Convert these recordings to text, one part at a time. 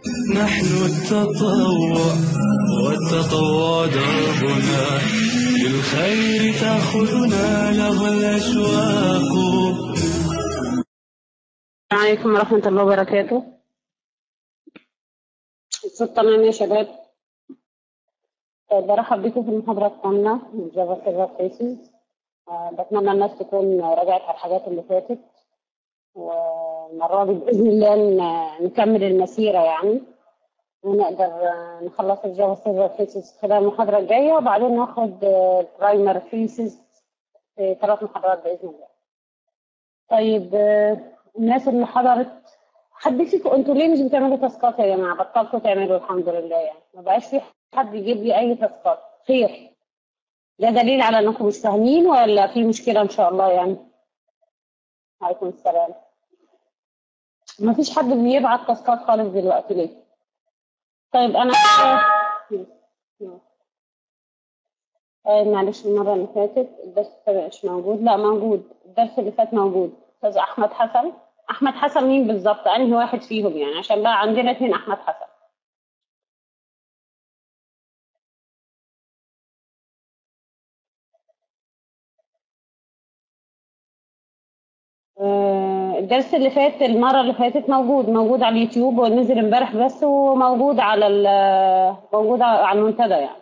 نحن التطوع والتطوع دربنا للخير تأخذنا له الأشواق السلام عليكم ورحمة الله وبركاته الصوت تمام يا شباب طيب برحب بكم في المحاضرة الثامنة من جافا سيرفر فيسز بتمنى الناس تكون راجعت على الحاجات اللي فاتت والمرة دي بإذن الله ن- نكمل المسيرة يعني ونقدر آه، نخلص الجافا سيرفر فيسز خلال المحاضرة الجاية وبعدين ناخد برايمر فيسز في ثلاث محاضرات بإذن الله طيب آه، الناس اللي حضرت حد فيكم انتوا ليه مش بتعملوا تاسكات يا جماعه بطلتوا تعملوا الحمد لله يعني ما بقاش في حد يجيب لي اي تاسكات خير ده دليل على انكم مش فاهمين ولا في مشكله ان شاء الله يعني عليكم السلام ما فيش حد بيبعت تاسكات خالص دلوقتي ليه طيب انا آه، معلش المره اللي فاتت الدرس السابق مش موجود لا موجود الدرس اللي فات موجود استاذ احمد حسن احمد حسن مين بالظبط انهي واحد فيهم يعني عشان بقى عندنا اتنين احمد حسن آه، الدرس اللي فات المرة اللي فاتت موجود موجود على اليوتيوب ونزل امبارح بس وموجود على ال- موجود على المنتدى يعني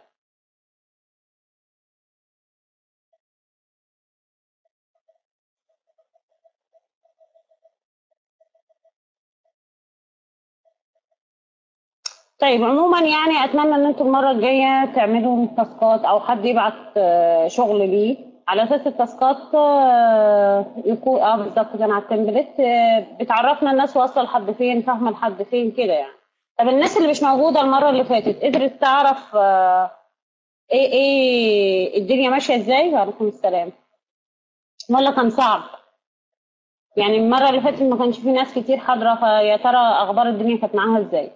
طيب عموما يعني اتمنى ان انتم المره الجايه تعملوا تاسكات او حد يبعت آه، شغل ليه على اساس التاسكات آه، يكون اه بالظبط كان على التمبلت آه، بتعرفنا الناس واصله لحد فين فاهمه لحد فين كده يعني طب الناس اللي مش موجوده المره اللي فاتت قدرت تعرف آه، ايه ايه الدنيا ماشيه ازاي وعليكم السلام ولا كان صعب يعني المره اللي فاتت ما كانش في ناس كتير حاضره فيا ترى اخبار الدنيا كانت معاها ازاي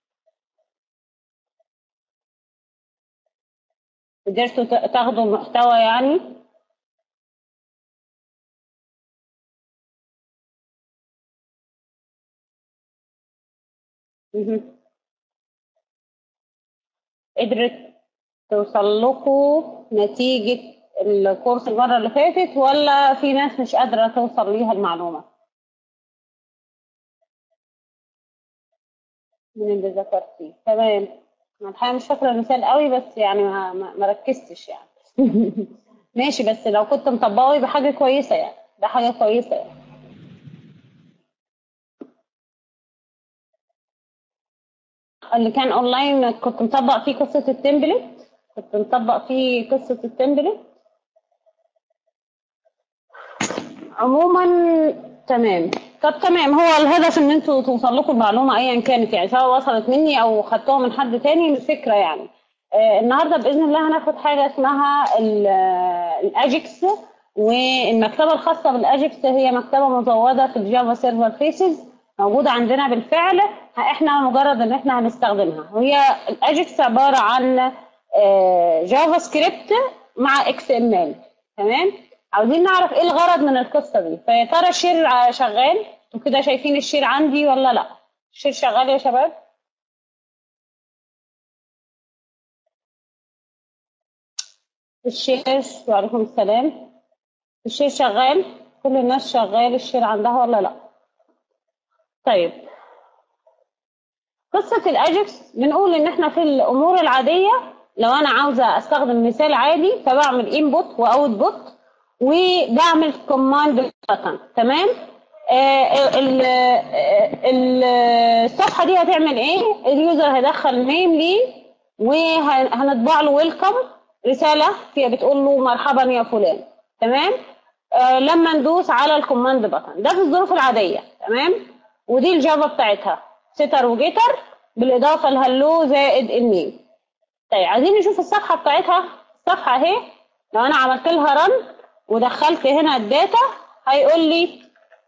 قدرتوا تا- تاخدوا محتوى يعني مهم. قدرت توصل لكم نتيجة الكورس المرة اللي فاتت ولا في ناس مش قادرة توصل ليها المعلومة من اللي ذكرتيه تمام أنا الحقيقة مش فاكرة المثال قوي بس يعني ما, ما ما ركزتش يعني ماشي بس لو كنت مطبقه يبقى حاجة كويسة يعني ده حاجة كويسة يعني اللي كان اونلاين كنت مطبق فيه قصة التمبلت كنت مطبق فيه قصة التمبلت عموما تمام طب تمام هو الهدف ان انتوا توصل لكم المعلومه ايا كانت يعني سواء وصلت مني او خدتوها من حد تاني الفكره يعني آه النهارده باذن الله هناخد حاجه اسمها ال- آه، الاجكس والمكتبه الخاصه بالاجكس هي مكتبه مزوده في الجافا سيرفر فيسز موجوده عندنا بالفعل احنا مجرد ان احنا هنستخدمها وهي الاجكس عباره عن آه، جافا سكريبت مع اكس ام ال تمام عاوزين نعرف ايه الغرض من القصه دي فيا ترى الشير ع- شغال انتوا كده شايفين الشير عندي ولا لا الشير شغال يا شباب الشير وعليكم السلام الشير شغال كل الناس شغال الشير عندها ولا لا طيب قصة الأجكس بنقول إن إحنا في الأمور العادية لو أنا عاوزة أستخدم مثال عادي فبعمل input وأوتبوت وبعمل كوماند بutton تمام آه ال- آه، ال- الصفحة دي هتعمل إيه؟ اليوزر هيدخل نيم ليه وهنطبع له ويلكم رسالة فيها بتقول له مرحبا يا فلان تمام؟ آه لما ندوس على الكوماند بutton ده في الظروف العادية تمام؟ ودي الجافا بتاعتها ستر وجيتر بالاضافه لهلو زائد النيم طيب عايزين نشوف الصفحه بتاعتها الصفحه اهي لو انا عملت لها رن ودخلت هنا الداتا هيقول لي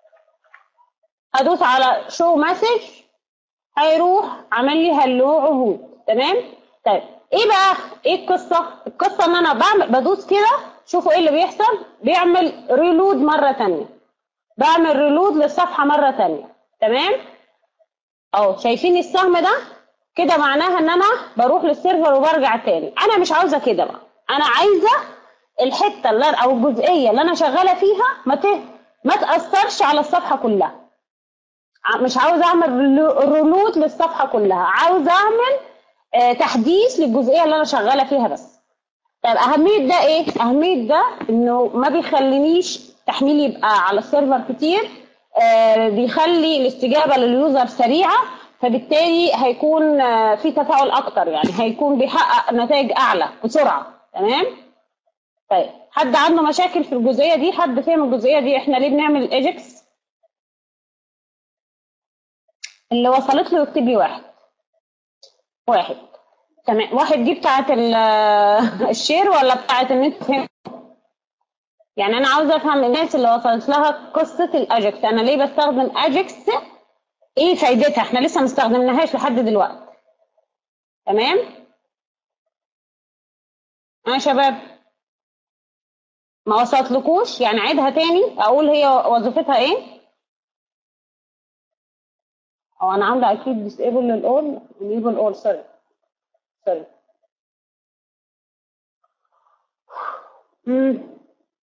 هدوس على شو مسج هيروح عمل لي هلو عهود تمام طيب ايه بقى ايه القصه القصه ان انا بعمل بدوس كده شوفوا ايه اللي بيحصل بيعمل ريلود مره تانية بعمل ريلود للصفحه مره تانية تمام اهو شايفين السهم ده كده معناها ان انا بروح للسيرفر وبرجع تاني انا مش عاوزه كده بقى انا عايزه الحته اللي او الجزئيه اللي انا شغاله فيها ما ت... ما تاثرش على الصفحه كلها ع- مش عاوزه اعمل ريلود للصفحه كلها عاوزه اعمل آه، تحديث للجزئيه اللي انا شغاله فيها بس طيب اهميه ده ايه اهميه ده انه ما بيخلينيش تحميل يبقى على السيرفر كتير آه، بيخلي الاستجابه لليوزر سريعه فبالتالي هيكون آه، في تفاعل اكتر يعني هيكون بيحقق نتائج اعلى بسرعه تمام طيب حد عنده مشاكل في الجزئيه دي حد فاهم الجزئيه دي احنا ليه بنعمل الايجكس اللي وصلت له يكتب لي واحد واحد تمام واحد دي بتاعت ال- الشير ولا بتاعت ان انت فهم يعني انا عاوزه افهم الناس اللي وصلت لها قصه الاجكس انا ليه بستخدم اجكس ايه فايدتها احنا لسه ما استخدمناهاش لحد دلوقتي تمام ها يا شباب ما وصلتلكوش يعني عيدها تاني اقول هي وظيفتها ايه او انا عامله اكيد disable للاول enable all سوري سوري امم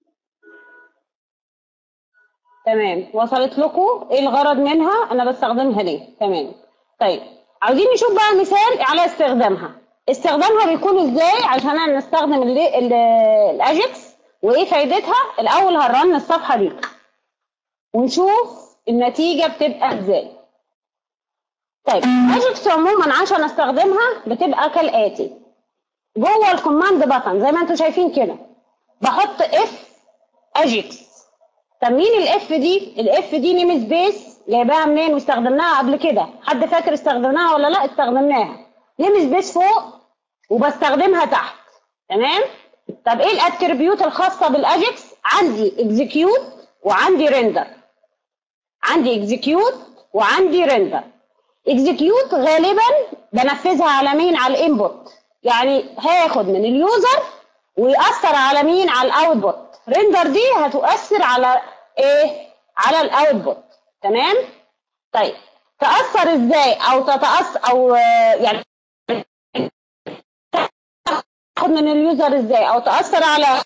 تمام وصلت لكم ايه الغرض منها انا بستخدمها ليه تمام طيب عاوزين نشوف بقى مثال على استخدامها استخدامها بيكون ازاي عشان انا نستخدم ال- ال- الاجكس وايه فايدتها الاول هنرن الصفحه دي ونشوف النتيجه بتبقى ازاي طيب اجكس عموما عشان استخدمها بتبقى كالاتي جوه الكوماند بطن زي ما انتم شايفين كده بحط اف اجكس طب مين الاف دي الاف دي نيم سبيس جايباها منين واستخدمناها قبل كده حد فاكر استخدمناها ولا لا استخدمناها نيم سبيس فوق وبستخدمها تحت تمام طب ايه الاتريبيوت الخاصه بالاجكس عندي اكزيكيوت وعندي ريندر عندي اكزيكيوت وعندي ريندر اكزيكيوت غالبا بنفذها على مين على الانبوت يعني هاخد من اليوزر ويأثر على مين على الاوتبوت ريندر دي هتؤثر على ايه على الاوتبوت تمام طيب تأثر ازاي او تتأثر او آه، يعني تاخد من اليوزر ازاي او تأثر على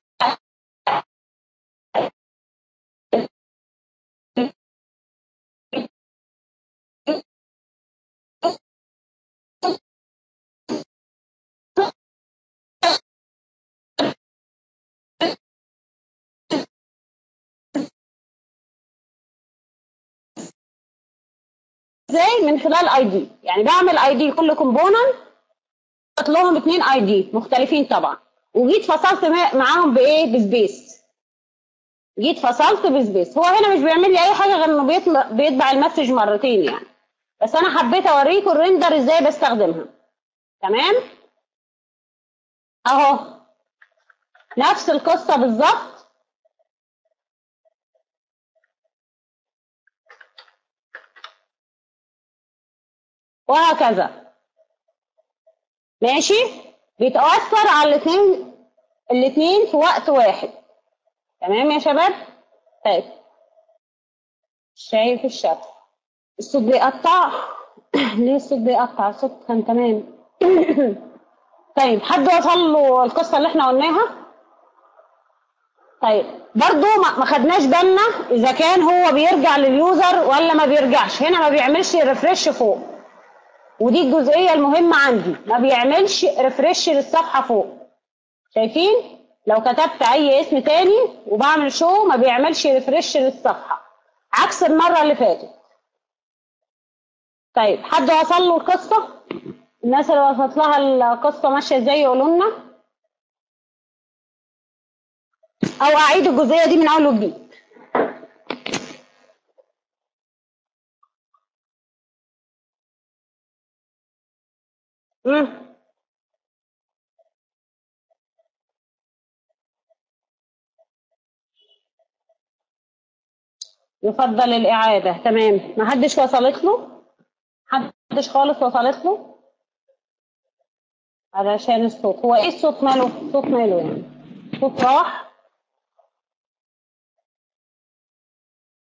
ازاي من خلال اي دي يعني بعمل اي دي لكل كومبوننت حط لهم اثنين اي دي مختلفين طبعا وجيت فصلت ما- معاهم بايه بسبيس جيت فصلت بسبيس هو هنا مش بيعمل لي اي حاجه غير انه بيطلع بيطبع المسج مرتين يعني بس انا حبيت اوريكم الريندر ازاي بستخدمها تمام اهو نفس القصه بالظبط وهكذا ماشي بيتأثر على الاثنين الاثنين في وقت واحد تمام يا شباب طيب شايف الشكل الصوت بيقطع ليه الصوت بيقطع الصوت كان تمام طيب حد وصل له القصه اللي احنا قلناها طيب برضو ما ما خدناش بالنا اذا كان هو بيرجع لليوزر ولا ما بيرجعش هنا ما بيعملش ريفرش فوق ودي الجزئيه المهمه عندي ما بيعملش ريفرش للصفحه فوق شايفين لو كتبت اي اسم تاني وبعمل شو ما بيعملش ريفرش للصفحه عكس المره اللي فاتت طيب حد وصل له القصه الناس اللي وصلت لها القصه ماشيه ازاي يقولوا لنا او اعيد الجزئيه دي من اول وجديد مم. يفضل الإعادة تمام ما حدش وصلت له حدش خالص وصلت له علشان الصوت هو ايه الصوت ماله صوت ماله يعني صوت راح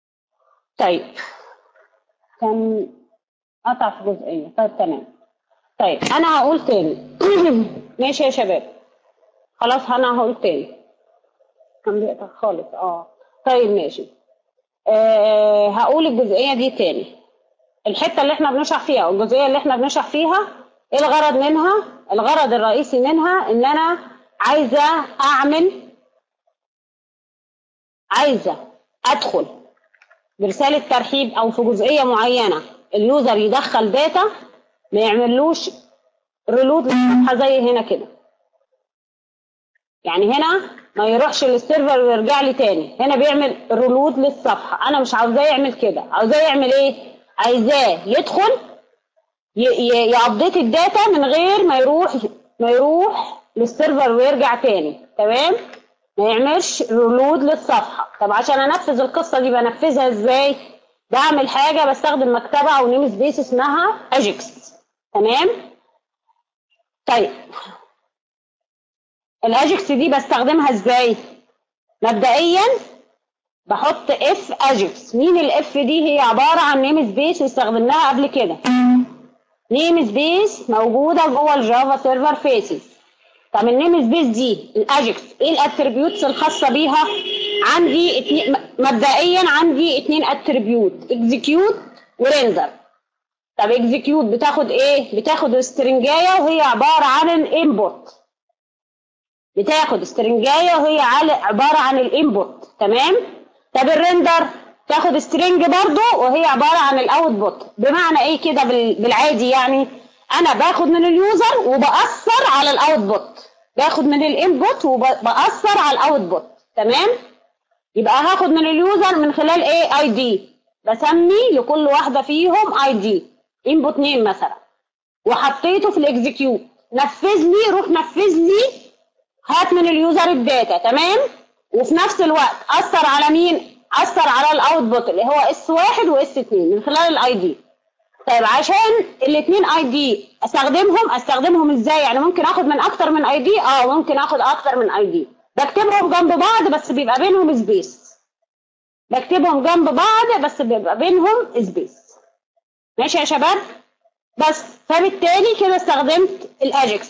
طيب كان قطع في جزئية طيب تمام طيب انا هقول تاني ماشي يا شباب خلاص انا هقول تاني كان بيقطع خالص اه طيب ماشي آه هقول الجزئيه دي تاني الحته اللي احنا بنشرح فيها او الجزئيه اللي احنا بنشرح فيها ايه الغرض منها الغرض الرئيسي منها ان انا عايزه اعمل عايزه ادخل برساله ترحيب او في جزئيه معينه اليوزر يدخل داتا ما يعملوش ريلود للصفحه زي هنا كده يعني هنا ما يروحش للسيرفر ويرجع لي تاني هنا بيعمل ريلود للصفحه انا مش عاوزاه يعمل كده عاوزاه يعمل ايه عايزاه يدخل يابديت الداتا من غير ما يروح ما يروح للسيرفر ويرجع تاني تمام ما يعملش ريلود للصفحه طب عشان انفذ القصه دي بنفذها ازاي بعمل حاجه بستخدم مكتبه او نيم سبيس اسمها اجكس تمام طيب الاجكس دي بستخدمها ازاي مبدئيا بحط اف اجكس مين الاف دي هي عباره عن نيم سبيس واستخدمناها قبل كده نيم سبيس موجوده جوه الجافا سيرفر فيسز طب النيم سبيس دي الاجكس ايه الاتريبيوتس الخاصه بيها عندي اتنين مبدئيا عندي اتنين اتريبيوت اكزيكيوت وريندر طب اكزيكيوت بتاخد ايه بتاخد استرنجايه وهي عباره عن الانبوت بتاخد استرنجايه وهي عباره عن الانبوت تمام طب الريندر تاخد سترنج برضو وهي عباره عن الاوتبوت بمعنى ايه كده بالعادي يعني انا باخد من اليوزر وباثر على الاوتبوت باخد من الانبوت وباثر على الاوتبوت تمام يبقى هاخد من اليوزر من خلال ايه اي دي بسمي لكل واحده فيهم اي دي انبوت نيم مثلا وحطيته في الاكزيكيوت نفذ لي روح نفذ لي هات من اليوزر الداتا تمام وفي نفس الوقت اثر على مين اثر على الاوتبوت اللي هو اس واحد واس اتنين من خلال الاي دي طيب عشان الاثنين اي دي استخدمهم استخدمهم ازاي يعني ممكن اخد من اكتر من اي دي اه ممكن اخد اكتر من اي دي بكتبهم جنب بعض بس بيبقى بينهم سبيس بكتبهم جنب بعض بس بيبقى بينهم سبيس ماشي يا شباب بس فبالتالي كده استخدمت الاجكس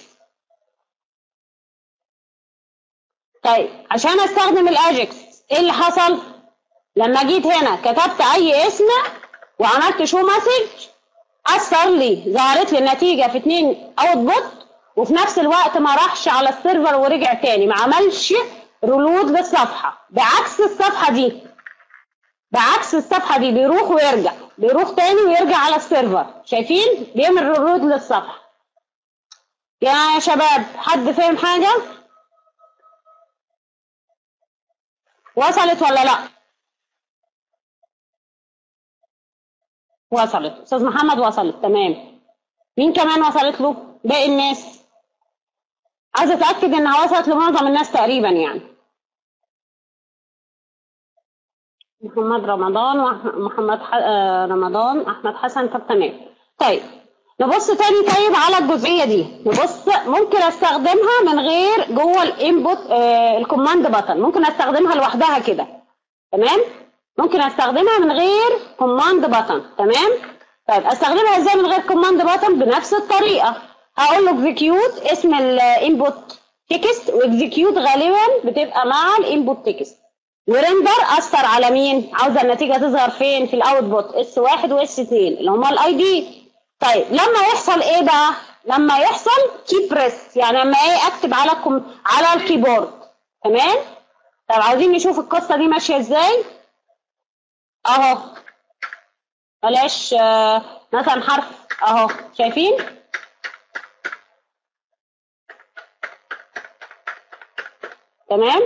طيب عشان استخدم الاجكس ايه اللي حصل لما جيت هنا كتبت اي اسم وعملت شو مسج اثر لي ظهرت لي النتيجه في اتنين اوتبوت وفي نفس الوقت ما راحش على السيرفر ورجع تاني ما عملش ريلود للصفحه بعكس الصفحه دي بعكس الصفحه دي بيروح ويرجع بيروح تاني ويرجع على السيرفر شايفين بيعمل ريلود للصفحه يا شباب حد فاهم حاجه وصلت ولا لا وصلت استاذ محمد وصلت تمام مين كمان وصلت له باقي الناس عايزه اتاكد انها وصلت لمعظم الناس تقريبا يعني محمد رمضان ومحمد ح... رمضان احمد حسن طب تمام طيب نبص تاني طيب على الجزئيه دي نبص ممكن استخدمها من غير جوه الانبوت آه الكوماند بutton ممكن استخدمها لوحدها كده تمام ممكن استخدمها من غير كوماند بutton تمام طيب استخدمها ازاي من غير كوماند بutton بنفس الطريقه هقول له اكزيكيوت اسم الانبوت تكست واكزيكيوت غالبا بتبقى مع الانبوت تكست وريندر اثر على مين عاوزه النتيجه تظهر فين في الاوتبوت اس واحد واس اتنين اللي هما الاي دي طيب لما يحصل ايه بقى لما يحصل كي بريس يعني لما ايه اكتب على كم... على الكيبورد تمام طب عاوزين نشوف القصه دي ماشيه ازاي اهو بلاش آه مثلا حرف اهو شايفين تمام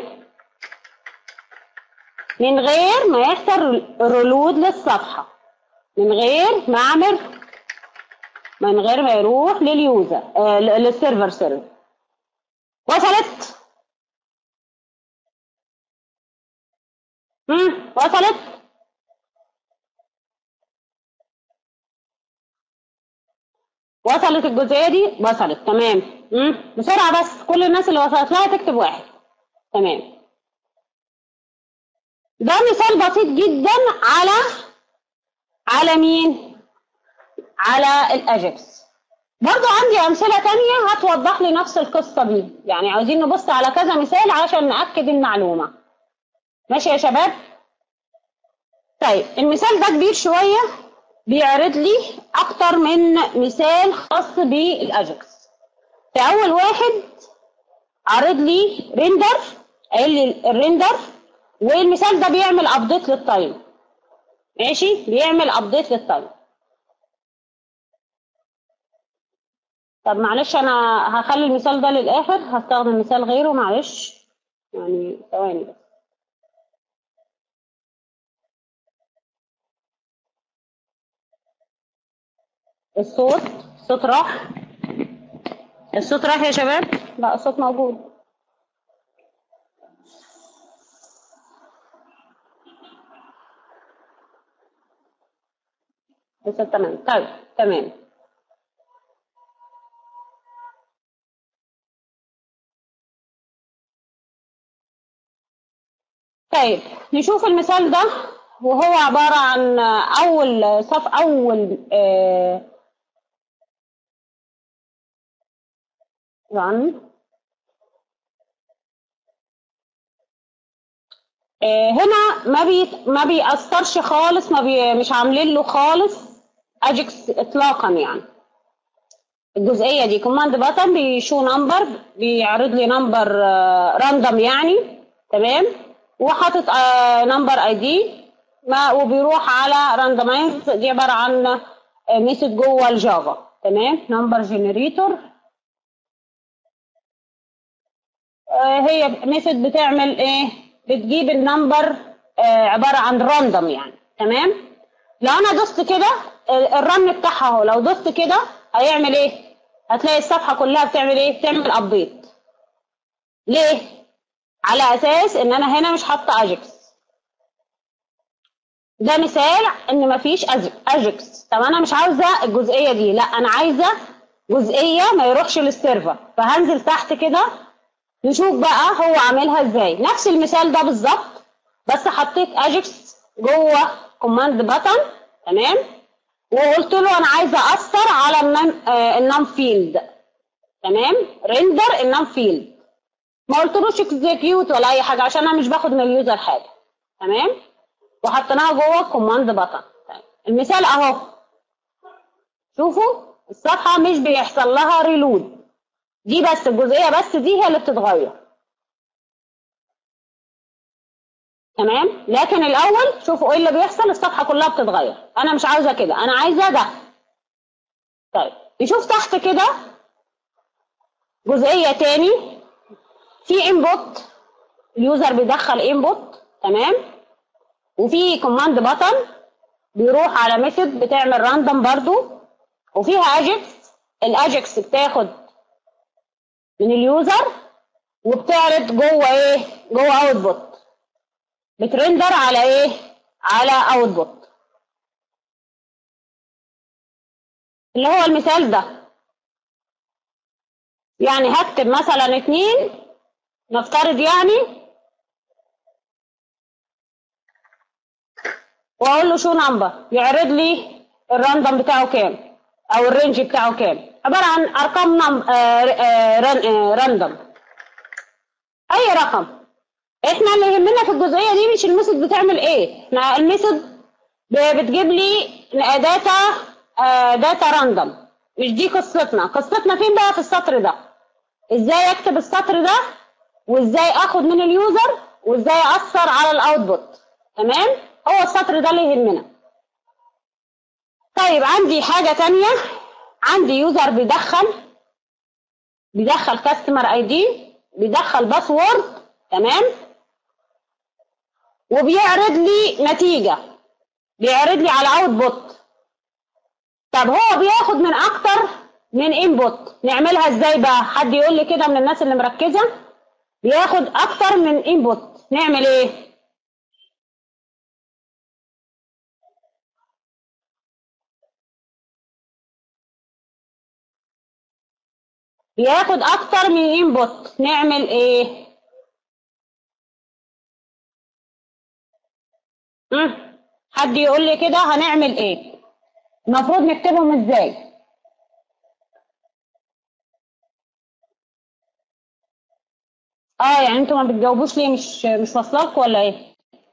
من غير ما يحصل ريلود للصفحه من غير ما اعمل من غير ما يروح لليوزر آه للسيرفر سيرفر وصلت امم وصلت وصلت الجزئيه دي وصلت تمام امم بسرعه بس كل الناس اللي وصلت لها تكتب واحد تمام ده مثال بسيط جدا على على مين على الاجكس برضو عندي أمثلة تانية هتوضح لي نفس القصة دي يعني عاوزين نبص على كذا مثال عشان نأكد المعلومة ماشي يا شباب طيب المثال ده كبير شوية بيعرض لي أكتر من مثال خاص بالأجكس في أول واحد عرض لي ريندر قال لي الريندر والمثال ده بيعمل ابديت للتايم ماشي بيعمل ابديت للتايم طب معلش انا هخلي المثال ده للاخر هستخدم مثال غيره معلش يعني ثواني بس الصوت الصوت راح الصوت راح يا شباب لا الصوت موجود لسه تمام طيب تمام طيب نشوف المثال ده وهو عبارة عن أول صف أول آه run آه هنا ما بي ما بيأثرش خالص ما بي مش عاملين له خالص اجكس اطلاقا يعني الجزئيه دي كوماند باتن بيشو نمبر بيعرض لي نمبر راندوم يعني تمام وحاطط نمبر اي دي ما وبيروح على راندمايز دي عباره عن ميثود جوه الجافا تمام نمبر جنريتور هي ميثود بتعمل ايه بتجيب النمبر عباره عن راندوم يعني تمام لو انا دوست كده الرن بتاعها اهو لو دوست كده هيعمل ايه هتلاقي الصفحه كلها بتعمل ايه بتعمل ابديت ليه على اساس ان انا هنا مش حاطه اجكس ده مثال ان مفيش اجكس طب انا مش عاوزه الجزئيه دي لا انا عايزه جزئيه ما يروحش للسيرفر فهنزل تحت كده نشوف بقى هو عاملها ازاي نفس المثال ده بالظبط بس حطيت اجكس جوه كوماند باتن تمام وقلت له انا عايزه اثر على النم آه النم فيلد تمام ريندر النم فيلد ما قلتلوش اكزيكيوت ولا اي حاجه عشان انا مش باخد من اليوزر حاجه تمام وحطيناها جوه كوماند باتن طيب. المثال اهو شوفوا الصفحه مش بيحصل لها ريلود دي بس الجزئيه بس دي هي اللي بتتغير تمام لكن الاول شوفوا ايه اللي بيحصل الصفحه كلها بتتغير انا مش عاوزه كده انا عايزه ده طيب نشوف تحت كده جزئيه تاني في انبوت اليوزر بيدخل انبوت تمام وفي كوماند باتن بيروح على ميثود بتعمل راندوم برضو وفيها اجكس الاجكس بتاخد من اليوزر وبتعرض جوه ايه جوه اوتبوت بترندر على ايه على اوتبوت اللي هو المثال ده يعني هكتب مثلا اتنين نفترض يعني واقول له شو نمبر يعرض لي الراندوم بتاعه كام او الرينج بتاعه كام عباره عن ارقام نم... آه آه رن... آه راندوم اي رقم احنا اللي يهمنا في الجزئيه دي مش الميثود بتعمل ايه احنا الميثود بتجيب لي داتا داتا راندوم مش دي قصتنا قصتنا فين بقى في السطر ده ازاي اكتب السطر ده وازاي اخد من اليوزر وازاي اثر على الاوتبوت تمام هو السطر ده اللي يهمنا طيب عندي حاجه تانية عندي يوزر بيدخل بيدخل كاستمر اي دي بيدخل باسورد تمام وبيعرض لي نتيجة بيعرض لي على اوتبوت طب هو بياخد من اكتر من انبوت نعملها ازاي بقى حد يقول لي كده من الناس اللي مركزة بياخد اكتر من انبوت نعمل ايه بياخد اكتر من انبوت نعمل ايه مم. حد يقول لي كده هنعمل ايه المفروض نكتبهم ازاي اه يعني انتوا ما بتجاوبوش ليه مش مش واصله لكم ولا ايه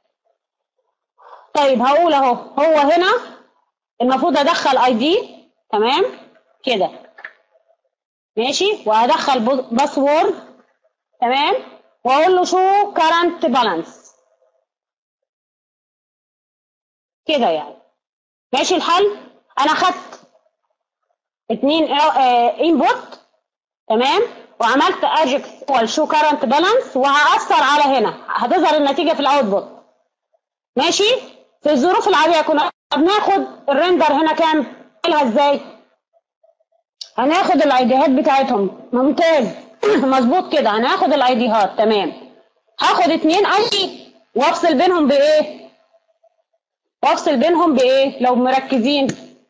طيب هقول اهو هو هنا المفروض ادخل اي دي تمام كده ماشي وهدخل باسورد تمام واقول له شو كارنت بالانس كده يعني ماشي الحل انا خدت اتنين انبوت تمام وعملت اجكس شو كارنت بالانس وهأثر على هنا هتظهر النتيجه في الاوتبوت ماشي في الظروف العاديه كنا بناخد الريندر هنا كام نعملها ازاي هناخد الايديهات بتاعتهم ممتاز مظبوط كده هناخد الايديهات تمام هاخد اتنين اي وافصل بينهم بايه وافصل بينهم بايه لو مركزين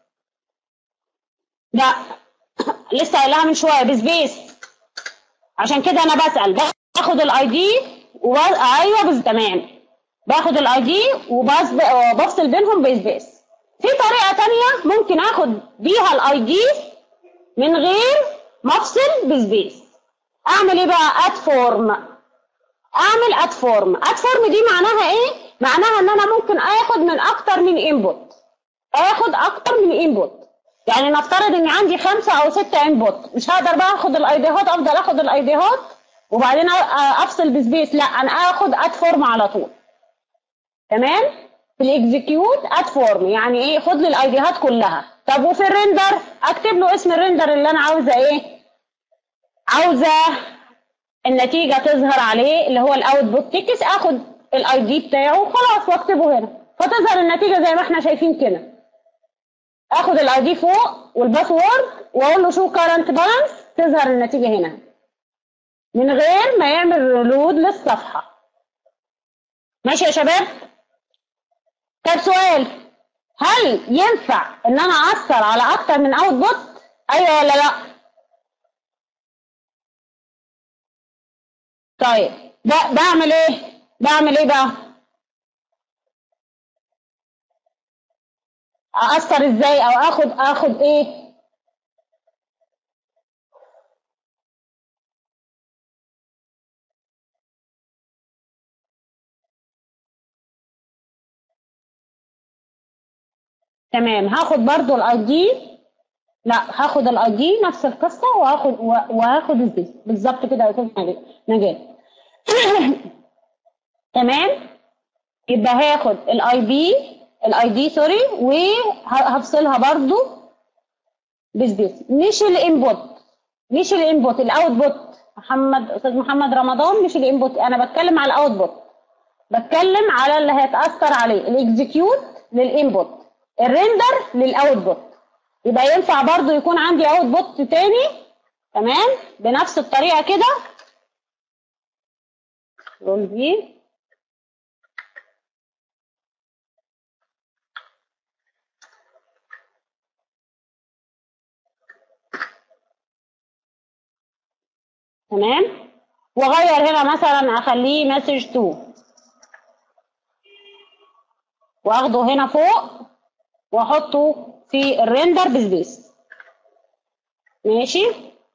لا لسه قايلها من شويه بسبيس عشان كده انا بسال باخد الاي دي وب... ايوه بس تمام باخد الاي دي وبفصل بينهم بسبيس في طريقه تانية ممكن اخد بيها الاي دي من غير ما افصل بسبيس اعمل ايه بقى اد فورم اعمل اد فورم اد فورم دي معناها ايه معناها ان انا ممكن اخد من اكتر من انبوت اخد اكتر من انبوت يعني نفترض ان عندي خمسة او ستة انبوت مش هقدر بقى اخد الايديهات افضل اخد الايديهات وبعدين افصل بسبيس لا انا اخد اد فورم على طول تمام في الاكزكيوت اد فورم يعني ايه خد لي الايديهات كلها طب وفي الريندر اكتب له اسم الريندر اللي انا عاوزه ايه عاوزه النتيجه تظهر عليه اللي هو الاوتبوت تكس اخد الاي دي بتاعه وخلاص واكتبه هنا فتظهر النتيجه زي ما احنا شايفين كده اخد الاي دي فوق والباسورد واقول له شو كارنت بالانس تظهر النتيجه هنا من غير ما يعمل ريلود للصفحه ماشي يا شباب طب سؤال هل ينفع ان انا اثر على اكتر من اوتبوت ايوه ولا لا طيب بعمل ايه بعمل ايه بقى اثر ازاي او اخد اخد ايه تمام هاخد برضو الاي دي لا هاخد الاي دي نفس القصه وهاخد وهاخد ازاي بالظبط كده يا استاذ نجاة تمام يبقى هاخد الاي بي الاي دي سوري وهفصلها برضو بسبيس مش الانبوت مش الانبوت الاوتبوت محمد استاذ محمد رمضان مش الانبوت انا بتكلم على الاوتبوت بتكلم على اللي هيتاثر عليه الاكزكيوت للانبوت الريندر للاوتبوت يبقى ينفع برضو يكون عندي اوتبوت تاني تمام بنفس الطريقه كده رول في تمام واغير هنا مثلا اخليه مسج 2 واخده هنا فوق واحطه في الريندر بسبيس ماشي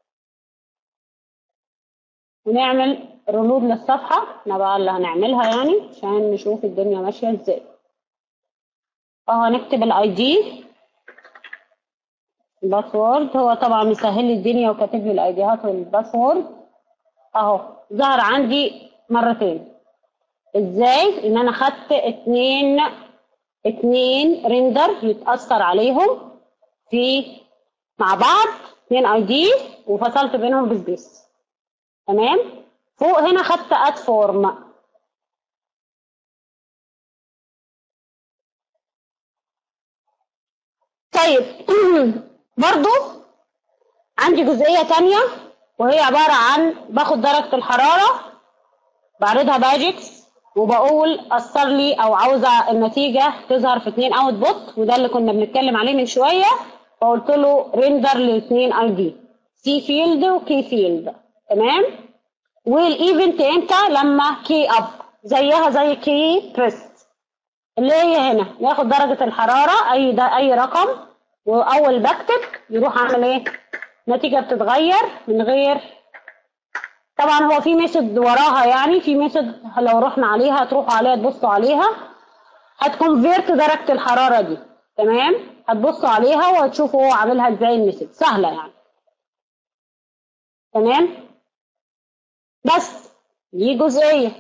ونعمل ريلود للصفحة احنا بقى اللي هنعملها يعني عشان نشوف الدنيا ماشية ازاي اه هنكتب الاي دي الباسورد هو طبعا مسهل لي الدنيا وكاتب لي الايديهات والباسورد اهو ظهر عندي مرتين ازاي ان انا خدت اتنين اتنين ريندر يتأثر عليهم في مع بعض اتنين اي دي وفصلت بينهم بسبيس تمام فوق هنا خدت اد فورم طيب برضو عندي جزئية تانية وهي عبارة عن باخد درجة الحرارة بعرضها باجكس وبقول أثر لي أو عاوزة النتيجة تظهر في اتنين اوت بوت وده اللي كنا بنتكلم عليه من شوية فقلت له ريندر لاتنين اي دي سي فيلد وكي فيلد تمام والايفنت امتى لما كي اب زيها زي كي بريست اللي هي هنا ياخد درجة الحرارة أي ده أي رقم وأول بكتب يروح عامل إيه؟ نتيجة بتتغير من غير طبعا هو في ميثود وراها يعني في ميثود لو رحنا عليها تروحوا عليها تبصوا عليها هتكونفيرت درجة الحرارة دي تمام هتبصوا عليها وهتشوفوا هو عاملها ازاي الميثود سهلة يعني تمام بس دي جزئية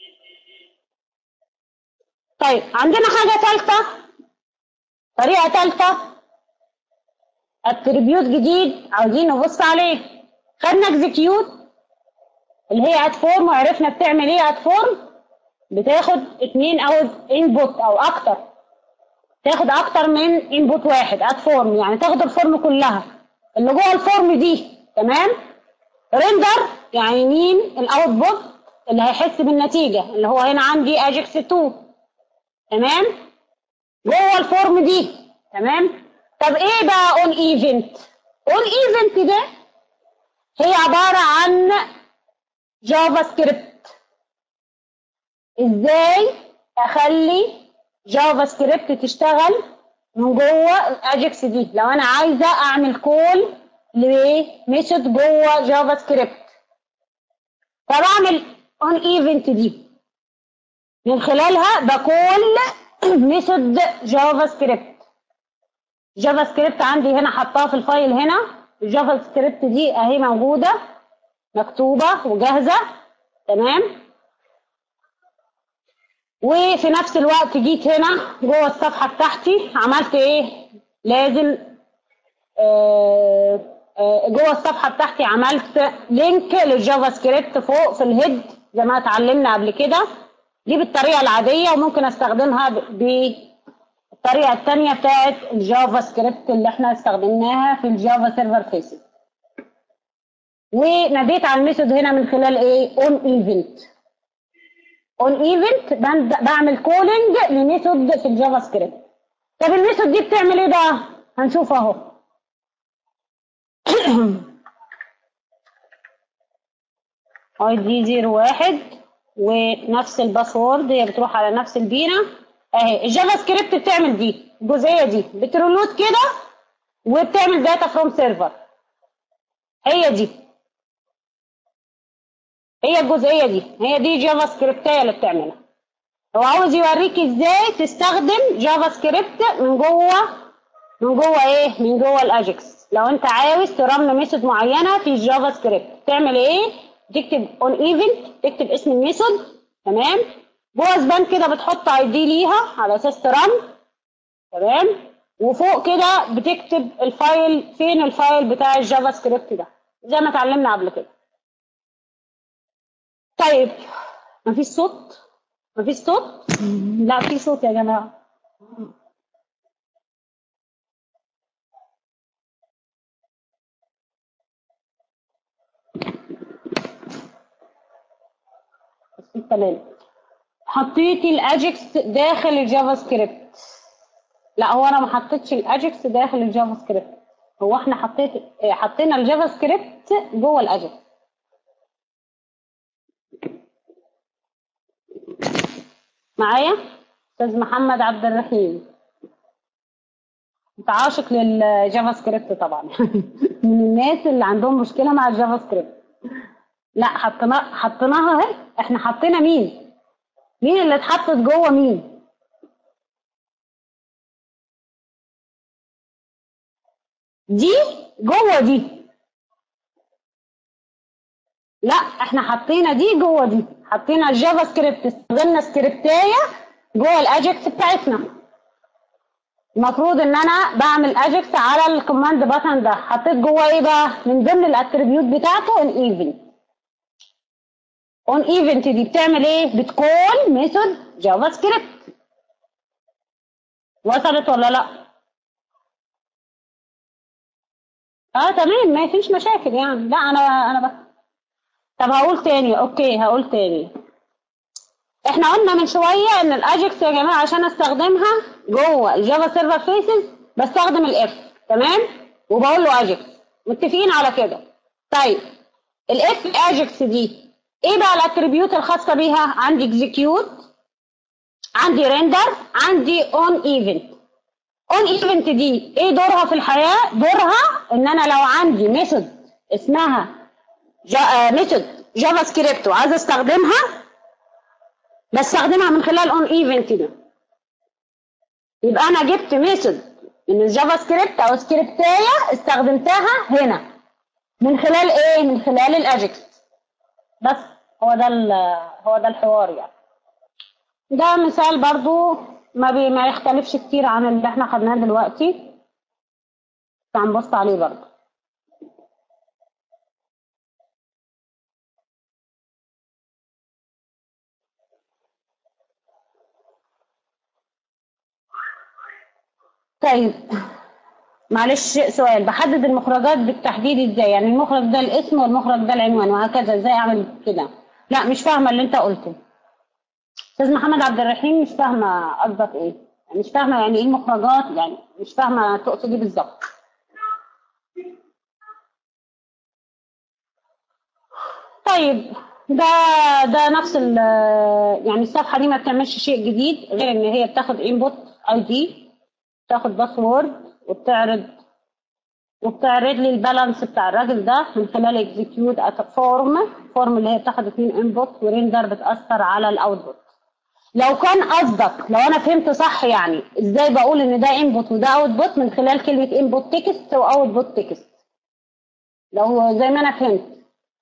طيب عندنا حاجة ثالثة طريقة ثالثة اتريبيوت جديد عاوزين نبص عليه خدنا اكزكيوت اللي هي اد فورم وعرفنا بتعمل ايه اد فورم بتاخد اتنين او انبوت او اكتر تاخد اكتر من انبوت واحد اد فورم يعني تاخد الفورم كلها اللي جوه الفورم دي تمام ريندر يعني مين الاوتبوت اللي هيحس بالنتيجه اللي هو هنا عندي اجكس 2 تمام جوه الفورم دي تمام طب ايه بقى اون ايفنت اون ايفنت ده هي عباره عن جافا سكريبت ازاي اخلي جافا سكريبت تشتغل من جوه الاجكس دي لو انا عايزه اعمل كول لميثود جوه جافا سكريبت فبعمل اون ايفنت دي من خلالها بكول ميثود جافا سكريبت جافا سكريبت عندي هنا حطاها في الفايل هنا الجافا سكريبت دي اهي موجوده مكتوبه وجاهزه تمام وفي نفس الوقت جيت هنا جوه الصفحه بتاعتي عملت ايه لازم آه آه جوه الصفحه بتاعتي عملت لينك للجافا سكريبت فوق في الهيد زي ما اتعلمنا قبل كده دي بالطريقه العاديه وممكن استخدمها بالطريقه الثانيه بتاعت الجافا سكريبت اللي احنا استخدمناها في الجافا سيرفر فيسز وناديت على الميثود هنا من خلال ايه اون ايفنت اون ايفنت بعمل كولينج لميثود في الجافا سكريبت طب الميثود دي بتعمل ايه بقى هنشوف اهو اي دي 01 ونفس الباسورد هي بتروح على نفس البينا اهي الجافا سكريبت بتعمل دي الجزئيه دي بترولود كده وبتعمل داتا فروم سيرفر هي دي هي الجزئيه دي هي دي جافا سكريبتيه اللي بتعملها هو عاوز يوريك ازاي تستخدم جافا سكريبت من جوه من جوه ايه من جوه الاجكس لو انت عاوز ترن ميثود معينه في الجافا سكريبت تعمل ايه تكتب اون ايفنت تكتب اسم الميثود تمام جوه سبان كده بتحط اي دي ليها على اساس ترن تمام وفوق كده بتكتب الفايل فين الفايل بتاع الجافا سكريبت ده زي ما اتعلمنا قبل كده طيب مفيش صوت مفيش صوت لا في صوت يا جماعه تمام حطيتي الاجكس داخل الجافا سكريبت لا هو انا ما حطيتش الاجكس داخل الجافا سكريبت هو احنا حطيت حطينا الجافا سكريبت جوه الاجكس معايا استاذ محمد عبد الرحيم انت عاشق للجافا سكريبت طبعا من الناس اللي عندهم مشكله مع الجافا سكريبت لا حطينا حطيناها اهي احنا حطينا مين مين اللي اتحطت جوه مين دي جوه دي لا احنا حطينا دي جوه دي حطينا الجافا سكريبت استخدمنا سكريبتايه جوه الاجكس بتاعتنا المفروض ان انا بعمل اجكس على الكوماند باتن ده حطيت جوه ايه بقى من ضمن الاتريبيوت بتاعته ان ايفنت اون ايفنت دي بتعمل ايه بتكول ميثود جافا سكريبت وصلت ولا لا اه تمام ما فيش مشاكل يعني لا انا انا بس طب هقول تاني اوكي هقول تاني احنا قلنا من شويه ان الاجكس يا جماعه عشان استخدمها جوه الجافا سيرفر فيسز بستخدم الاف تمام وبقول له اجكس متفقين على كده طيب الاف اجكس دي ايه بقى الاتريبيوت الخاصه بيها عندي اكزيكيوت عندي ريندر عندي اون ايفنت اون ايفنت دي ايه دورها في الحياه دورها ان انا لو عندي ميثود اسمها ميثود جافا سكريبت وعايزه استخدمها بستخدمها من خلال اون ايفنت ده يبقى انا جبت ميثود من الجافا سكريبت او سكريبتايه استخدمتها هنا من خلال ايه من خلال الاجكس بس هو ده هو ده الحوار يعني ده مثال برضو ما بي ما يختلفش كتير عن اللي احنا خدناه دلوقتي هنبص عليه برضو طيب معلش سؤال بحدد المخرجات بالتحديد ازاي يعني المخرج ده الاسم والمخرج ده العنوان وهكذا ازاي اعمل كده لا مش فاهمه اللي انت قلته استاذ محمد عبد الرحيم مش فاهمه قصدك ايه يعني مش فاهمه يعني ايه المخرجات يعني مش فاهمه تقصد ايه بالظبط طيب ده ده نفس ال يعني الصفحه دي ما بتعملش شيء جديد غير ان هي بتاخد انبوت اي دي بتاخد باسورد وبتعرض وبتعرض لي البالانس بتاع الراجل ده من خلال اكزيكيوت ات فورم فورم اللي هي بتاخد اثنين انبوت وريندر بتاثر على الاوتبوت لو كان قصدك لو انا فهمت صح يعني ازاي بقول ان ده انبوت وده اوتبوت من خلال كلمه انبوت تكست واوتبوت تكست لو زي ما انا فهمت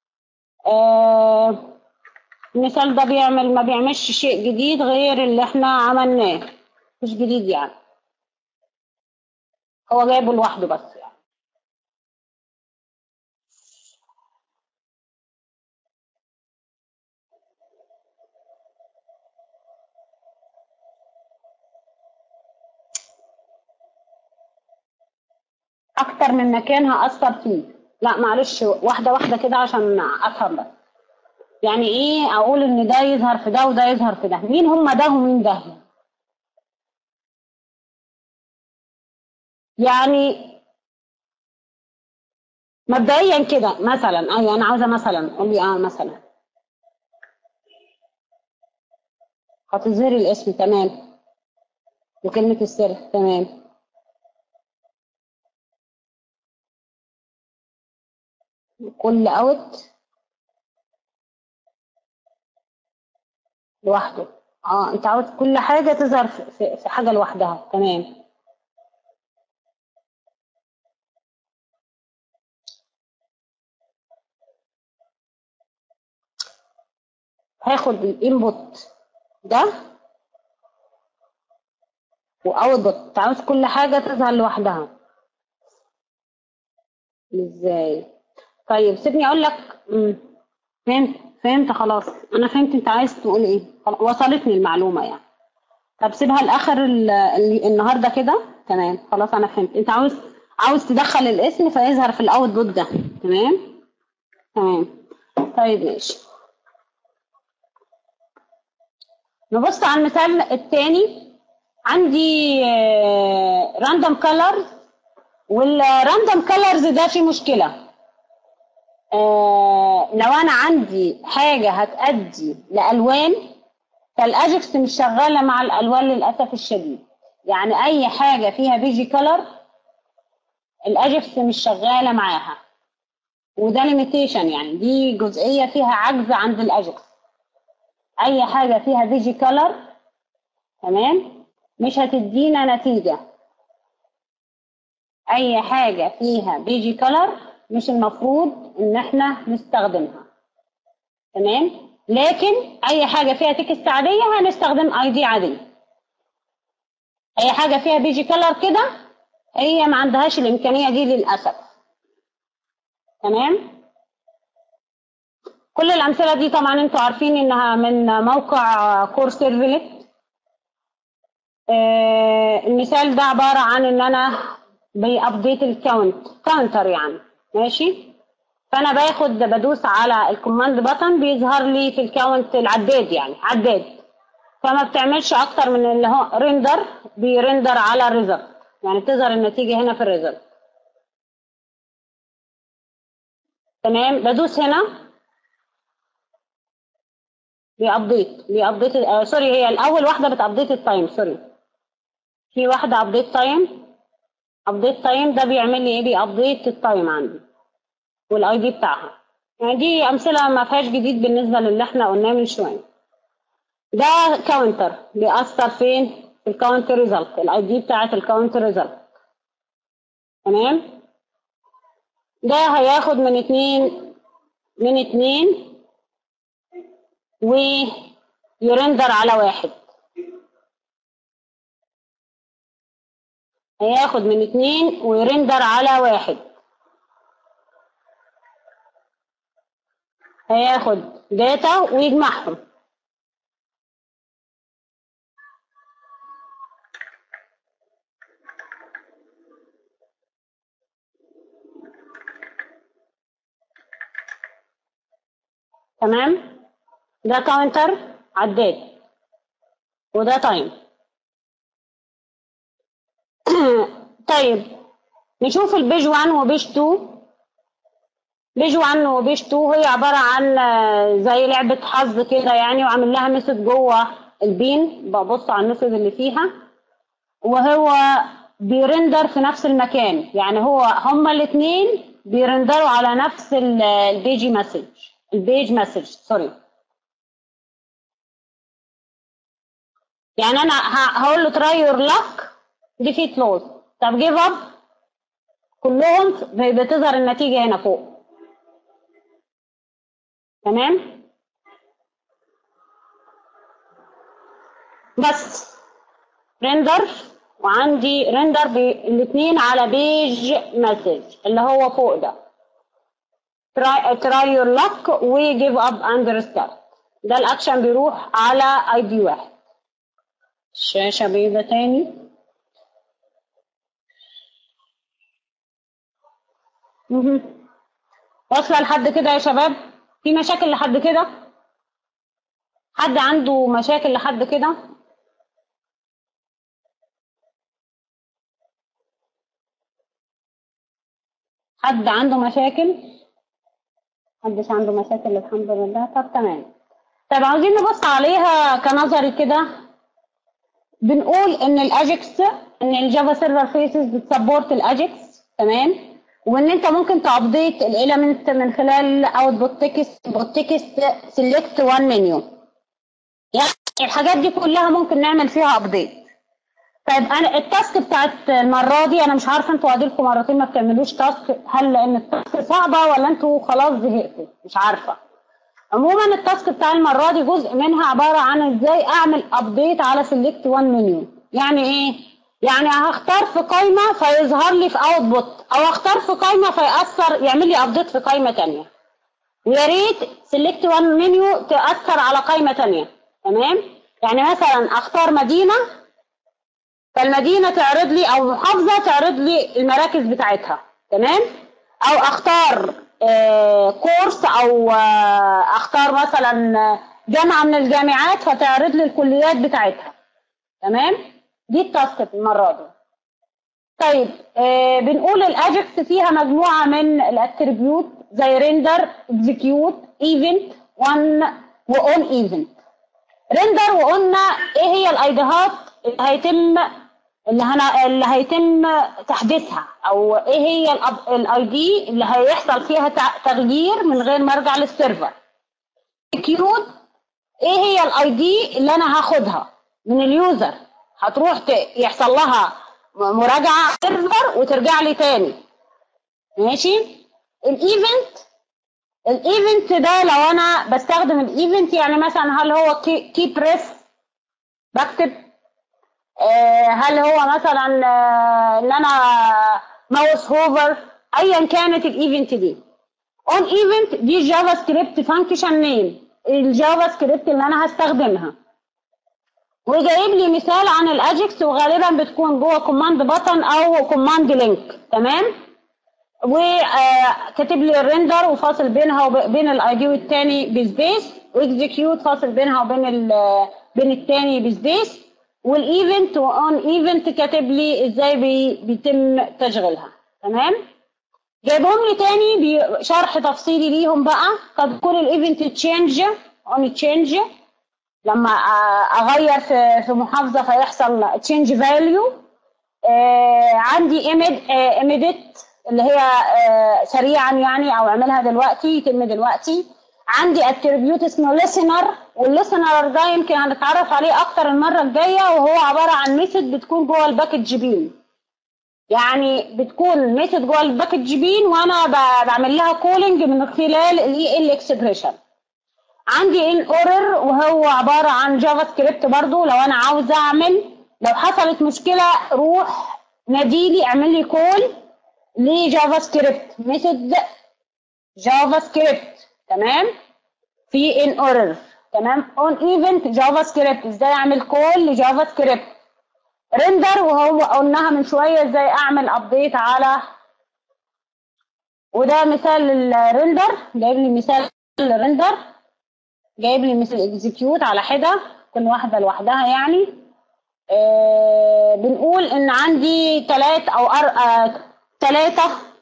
آه المثال ده بيعمل ما بيعملش شيء جديد غير اللي احنا عملناه مش جديد يعني هو جايبه لوحده بس يعني اكتر من مكان هاثر فيه لا معلش واحده واحده كده عشان افهم بس يعني ايه اقول ان ده يظهر في ده وده يظهر في ده مين هم ده ومين ده يعني مبدئيا كده مثلا ايوه انا عاوزه مثلا قول لي اه مثلا هتظهري الاسم تمام وكلمه السر تمام كل اوت لوحده اه انت عاوز كل حاجه تظهر في, في حاجه لوحدها تمام هاخد الانبوت ده واوتبوت عاوز كل حاجه تظهر لوحدها ازاي طيب سيبني اقول لك فهمت فهمت خلاص انا فهمت انت عايز تقول ايه وصلتني المعلومه يعني طب سيبها لاخر النهارده كده تمام خلاص انا فهمت انت عاوز عاوز تدخل الاسم فيظهر في الاوتبوت ده تمام تمام طيب ماشي نبص على المثال الثاني عندي راندوم كولرز والراندوم كولرز ده فيه مشكله آه لو انا عندي حاجه هتأدي لالوان فالاجكس مش شغاله مع الالوان للاسف الشديد يعني اي حاجه فيها بيجي كلر الاجكس مش شغاله معاها وده ليميتيشن يعني دي جزئيه فيها عجز عند الاجكس اي حاجه فيها بيجي كلر تمام مش هتدينا نتيجه اي حاجه فيها بيجي كلر مش المفروض ان احنا نستخدمها تمام لكن اي حاجه فيها تكست عاديه هنستخدم اي دي عاديه اي حاجه فيها بيجي كلر كده هي ما عندهاش الامكانيه دي للاسف تمام كل الامثله دي طبعا انتوا عارفين انها من موقع كور سيرفلت آه المثال ده عباره عن ان انا بابديت الكاونت كاونتر يعني ماشي فانا باخد بدوس على الكوماند بutton بيظهر لي في الكاونت العداد يعني عداد فما بتعملش اكتر من اللي هو ريندر بيرندر على الريزلت يعني بتظهر النتيجه هنا في الريزلت تمام بدوس هنا بيابديت بيابديت آه سوري هي الاول واحده بتابديت التايم سوري في واحده ابديت تايم ابديت تايم ده بيعمل لي ايه بيابديت التايم عندي والاي دي بتاعها يعني دي امثله ما فيهاش جديد بالنسبه للي احنا قلناه من شويه ده كاونتر بيأثر فين في الكاونتر ريزلت الاي دي بتاعت الكاونتر ريزلت تمام ده هياخد من اتنين من اتنين ويرندر على واحد هياخد من اتنين ويرندر على واحد هياخد داتا ويجمعهم تمام ده كاونتر عداد وده تايم طيب نشوف البيج 1 وبيج 2 بيج 1 وبيج 2 هي عبارة عن آه، زي لعبة حظ كده يعني وعامل لها مسج جوه البين ببص على المسج اللي فيها وهو بيرندر في نفس المكان يعني هو هما الاثنين بيرندروا على نفس ال- البيجي مسج البيج مسج سوري يعني انا ه- هقول له تراي يور لك ديفيت لوز طب جيف اب كلهم بتظهر النتيجه هنا فوق تمام بس ريندر وعندي ريندر الاثنين على بيج مسج اللي هو فوق ده try, try your luck و give up and restart ده الاكشن بيروح على اي دي واحد الشاشة بيضة تاني مهم. واصلة لحد كده يا شباب في مشاكل لحد كده حد عنده مشاكل لحد كده حد عنده مشاكل محدش عنده مشاكل الحمد لله طب تمام طب عاوزين نبص عليها كنظري كده بنقول ان الاجكس ان الجافا سيرفر فيسز بتسبورت الاجكس تمام وان انت ممكن تابديت الاليمنت من خلال اوتبوت تكست بوت تكست سيلكت وان منيو يعني الحاجات دي كلها ممكن نعمل فيها ابديت طيب انا التاسك بتاعت المره دي انا مش عارفه انتوا قاعدين مرتين ما بتعملوش تاسك هل لان التاسك صعبه ولا انتوا خلاص زهقتوا مش عارفه عموما التاسك بتاع المره دي جزء منها عباره عن ازاي اعمل ابديت على سيلكت وان منيو يعني ايه يعني هختار في قائمه فيظهر لي في اوتبوت او اختار في قائمه فيأثر يعمل لي ابديت في قائمه ثانيه ويا ريت سيلكت وان منيو تأثر على قائمه ثانيه تمام يعني مثلا اختار مدينه فالمدينه تعرض لي او محافظه تعرض لي المراكز بتاعتها تمام او اختار آه، كورس او آه، اختار مثلا آه، جامعه من الجامعات فتعرض لي الكليات بتاعتها تمام دي التاسك المره دي طيب آه بنقول الاجكس فيها مجموعه من الاتريبيوت زي ريندر اكزيكيوت ايفنت وان واون ايفنت ريندر وقلنا ايه هي الايديهات اللي هيتم اللي هنا اللي هيتم تحديثها او ايه هي الاي دي اللي هيحصل فيها تع- تغيير من غير ما ارجع للسيرفر كيوت ايه هي الاي دي اللي انا هاخدها من اليوزر هتروح ت- يحصل لها م- مراجعه سيرفر وترجع لي تاني ماشي الايفنت الايفنت ده لو انا بستخدم الايفنت يعني مثلا هل هو كي, كي بريس بكتب آه، هل هو مثلا آه، ان انا ماوس هوفر ايا كانت الايفنت دي اون ايفنت دي جافا سكريبت فانكشن نيم الجافا سكريبت اللي انا هستخدمها وجايب لي مثال عن الاجكس وغالبا بتكون جوه كوماند بutton او كوماند لينك تمام وكاتب لي الريندر وفاصل بينها وبين الاي دي والتاني بسبيس واكزيكيوت فاصل بينها وبين ال- بين التاني بسبيس والايفنت واون ايفنت كاتب لي ازاي بي بيتم تشغيلها تمام جايبهم لي تاني بشرح تفصيلي ليهم بقى قد يكون الايفنت تشينج اون تشينج لما آه، اغير في في محافظه فيحصل تشينج فاليو عندي ايميديت اللي هي آه، سريعا يعني او اعملها دلوقتي يتم دلوقتي عندي اتريبيوت اسمه listener والlistener ده يمكن هنتعرف عليه اكتر المره الجايه وهو عباره عن ميثود بتكون جوه الباكج بين يعني بتكون ميثود جوه الباكج بين وانا ب- بعمل لها كولينج من خلال الاي ال اكسبريشن عندي ان اورر وهو عباره عن جافا سكريبت برضو لو انا عاوزه اعمل لو حصلت مشكله روح ناديلي اعمل لي كول لجافا سكريبت ميثود جافا سكريبت تمام في ان اورر تمام اون ايفنت جافا سكريبت ازاي اعمل كول لجافا سكريبت ريندر وهو قلناها من شويه ازاي اعمل ابديت على وده مثال للريندر جايب لي مثال للريندر جايب لي مثل اكزيكيوت على حده كل واحده لوحدها يعني آه بنقول ان عندي ثلاث او أر... آه ثلاثه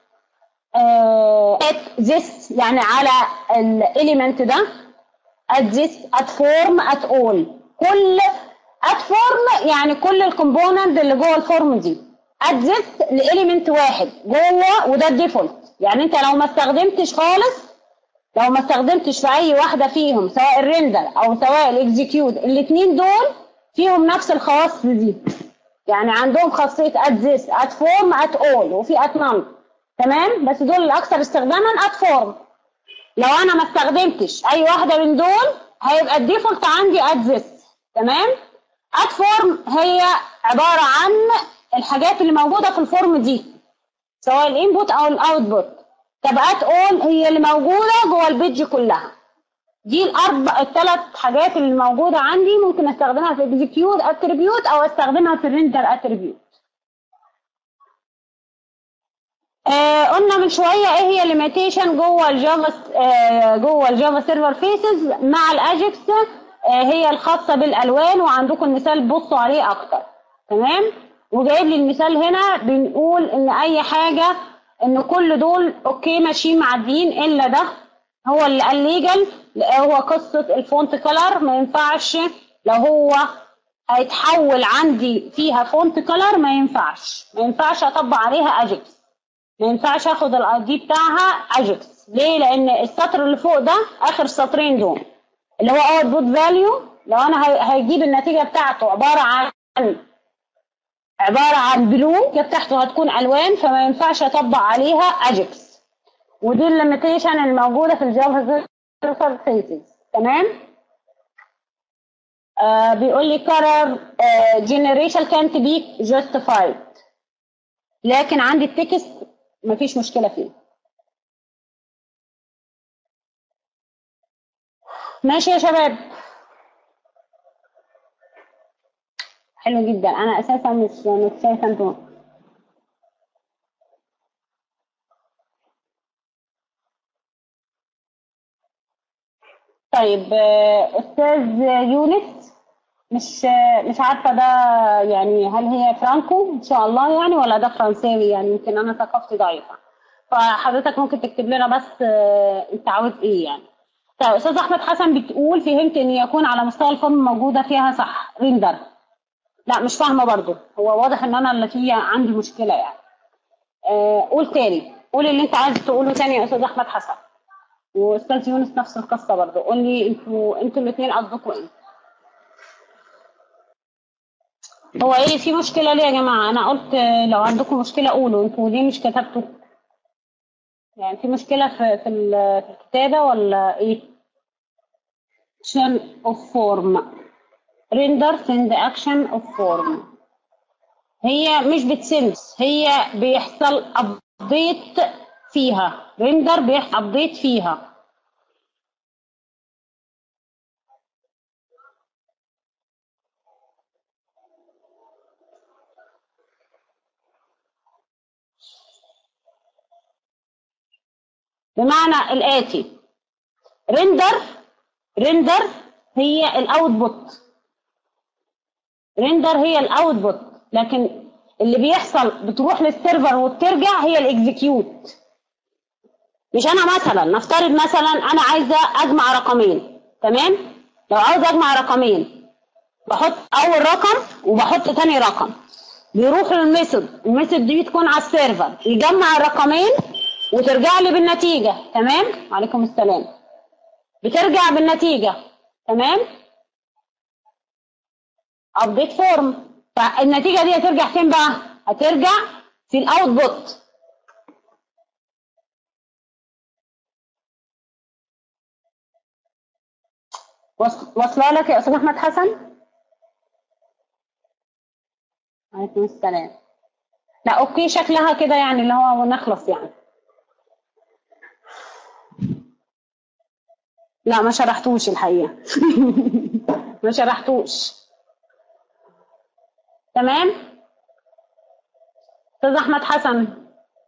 آه at this يعني على الاليمنت ده at this at form at all كل at form يعني كل الكومبوننت اللي جوه الفورم دي at this لاليمنت واحد جوه وده الديفولت يعني انت لو ما استخدمتش خالص لو ما استخدمتش في اي واحده فيهم سواء الريندر او سواء الاكزيكيوت الاثنين دول فيهم نفس الخواص دي يعني عندهم خاصيه at this at form at all وفي at none تمام بس دول الاكثر استخداما at form لو انا ما استخدمتش اي واحده من دول هيبقى الديفولت عندي at this تمام at form هي عباره عن الحاجات اللي موجوده في الفورم دي سواء الانبوت او الاوتبوت طب at all هي اللي موجوده جوه البيج كلها دي الاربع الثلاث حاجات اللي موجوده عندي ممكن استخدمها في اكزيكيوت اتريبيوت او استخدمها في الريندر اتريبيوت آه قلنا من شويه ايه هي الليميتيشن جوه الجافا آه جوه الجافا سيرفر فيسز مع الاجكس آه هي الخاصه بالالوان وعندكم المثال بصوا عليه اكتر تمام وجايب لي المثال هنا بنقول ان اي حاجه ان كل دول اوكي ماشيين معديين الا ده هو اللي قال ليجل هو قصه الفونت كلر ما ينفعش لو هو هيتحول عندي فيها فونت كلر ما ينفعش ما ينفعش اطبق عليها اجكس ما ينفعش اخد الاي دي بتاعها اجكس ليه لان السطر اللي فوق ده اخر سطرين دول اللي هو اوتبوت فاليو لو انا هي- هيجيب النتيجه بتاعته عباره عن عباره عن بلو النتيجه بتاعته هتكون الوان فما ينفعش اطبق عليها اجكس ودي الليميتيشن الموجوده في الجافا سيرفر فيسز تمام آه بيقول لي color آه generation can't be justified لكن عندي التكست مفيش مشكله فيه ماشي يا شباب حلو جدا انا اساسا مش مش شايفه انتوا طيب آه، استاذ يونس مش مش عارفه ده يعني هل هي فرانكو ان شاء الله يعني ولا ده فرنساوي يعني يمكن انا ثقافتي ضعيفه فحضرتك ممكن تكتب لنا بس آه، انت عاوز ايه يعني طيب استاذ احمد حسن بتقول فهمت ان يكون على مستوى الفورم موجوده فيها صح ريندر لا مش فاهمه برضو هو واضح ان انا اللي فيها عندي مشكله يعني آه، قول تاني قول اللي انت عايز تقوله تاني يا استاذ احمد حسن واستاذ يونس نفس القصه برضو قول لي انتوا انتوا الاثنين قصدكم ايه هو ايه في مشكله ليه يا جماعه انا قلت آه، لو عندكم مشكله قولوا انتوا ليه مش كتبتوا يعني في مشكله في في ال- في الكتابه ولا ايه action of form render send action of form هي مش بتسند هي بيحصل ابديت فيها ريندر بيحصل ابديت فيها بمعنى الآتي ريندر ريندر هي الاوتبوت ريندر هي الاوتبوت لكن اللي بيحصل بتروح للسيرفر وبترجع هي الاكزيكيوت مش انا مثلا نفترض مثلا انا عايزه اجمع رقمين تمام لو عاوز اجمع رقمين بحط اول رقم وبحط تاني رقم بيروح للميثود الميثود دي بتكون على السيرفر يجمع الرقمين وترجع لي بالنتيجه تمام عليكم السلام بترجع بالنتيجه تمام ابديت فورم فالنتيجه دي هترجع فين بقى هترجع في الاوتبوت واصله لك يا استاذ احمد حسن عليكم السلام لا اوكي شكلها كده يعني اللي هو نخلص يعني لا ما شرحتوش الحقيقه ما شرحتوش تمام استاذ احمد حسن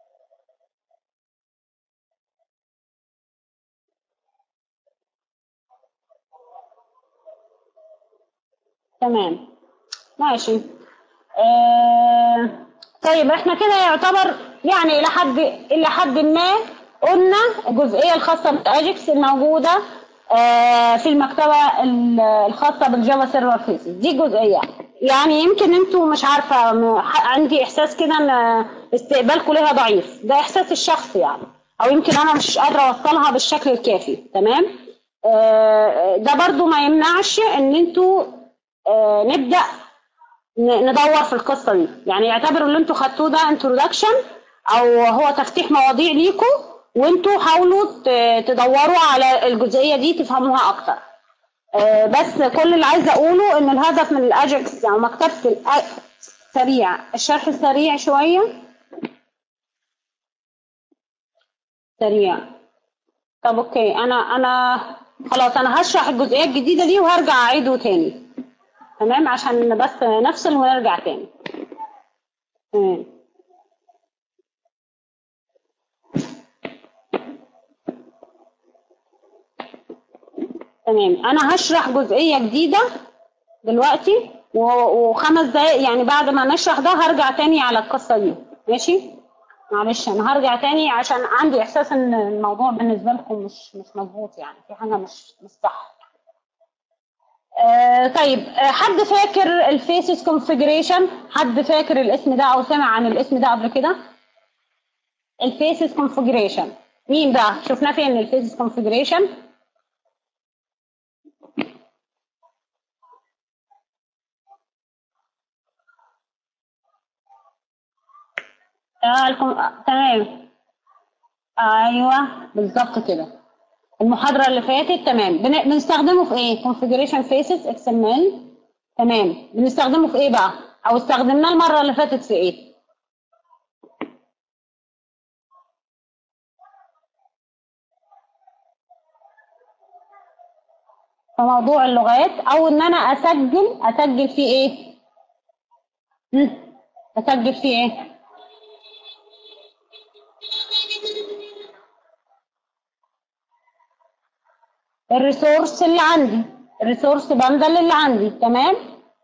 تمام ماشي آه طيب احنا كده يعتبر يعني الى حد الى حد ما قلنا الجزئيه الخاصه باجكس الموجوده آه في المكتبه الخاصه بالجافا سيرفر فيسز دي جزئيه يعني يمكن انتوا مش عارفه عندي احساس كده ان استقبالكم ليها ضعيف ده احساس الشخص يعني او يمكن انا مش قادره اوصلها بالشكل الكافي تمام آه ده برضو ما يمنعش ان انتوا آه نبدا ندور في القصه دي يعني اعتبروا اللي انتوا خدتوه ده انترودكشن او هو تفتيح مواضيع ليكم وانتوا حاولوا تدوروا على الجزئيه دي تفهموها اكتر آه بس كل اللي عايزه اقوله ان الهدف من الاجكس او مكتبه سريع الشرح السريع شويه سريع طب اوكي انا انا خلاص انا هشرح الجزئيه الجديده دي وهرجع اعيده تاني تمام عشان بس نفصل ونرجع تاني تمام تمام انا هشرح جزئيه جديده دلوقتي وخمس دقايق يعني بعد ما نشرح ده هرجع تاني على القصه دي ماشي معلش انا هرجع تاني عشان عندي احساس ان الموضوع بالنسبه لكم مش مش مظبوط يعني في حاجه مش مش صح آه طيب آه حد فاكر الفيسز كونفيجريشن حد فاكر الاسم ده او سمع عن الاسم ده قبل كده الفيسز كونفيجريشن مين ده شفناه فين الفيسز كونفيجريشن آه تمام ايوه بالظبط كده المحاضرة اللي فاتت تمام بن... بنستخدمه في ايه؟ configuration faces XML تمام بنستخدمه في ايه بقى؟ او استخدمناه المرة اللي فاتت في ايه؟ في موضوع اللغات او ان انا اسجل اسجل فيه ايه؟ اسجل فيه ايه؟ الريسورس اللي عندي الريسورس بندل اللي عندي تمام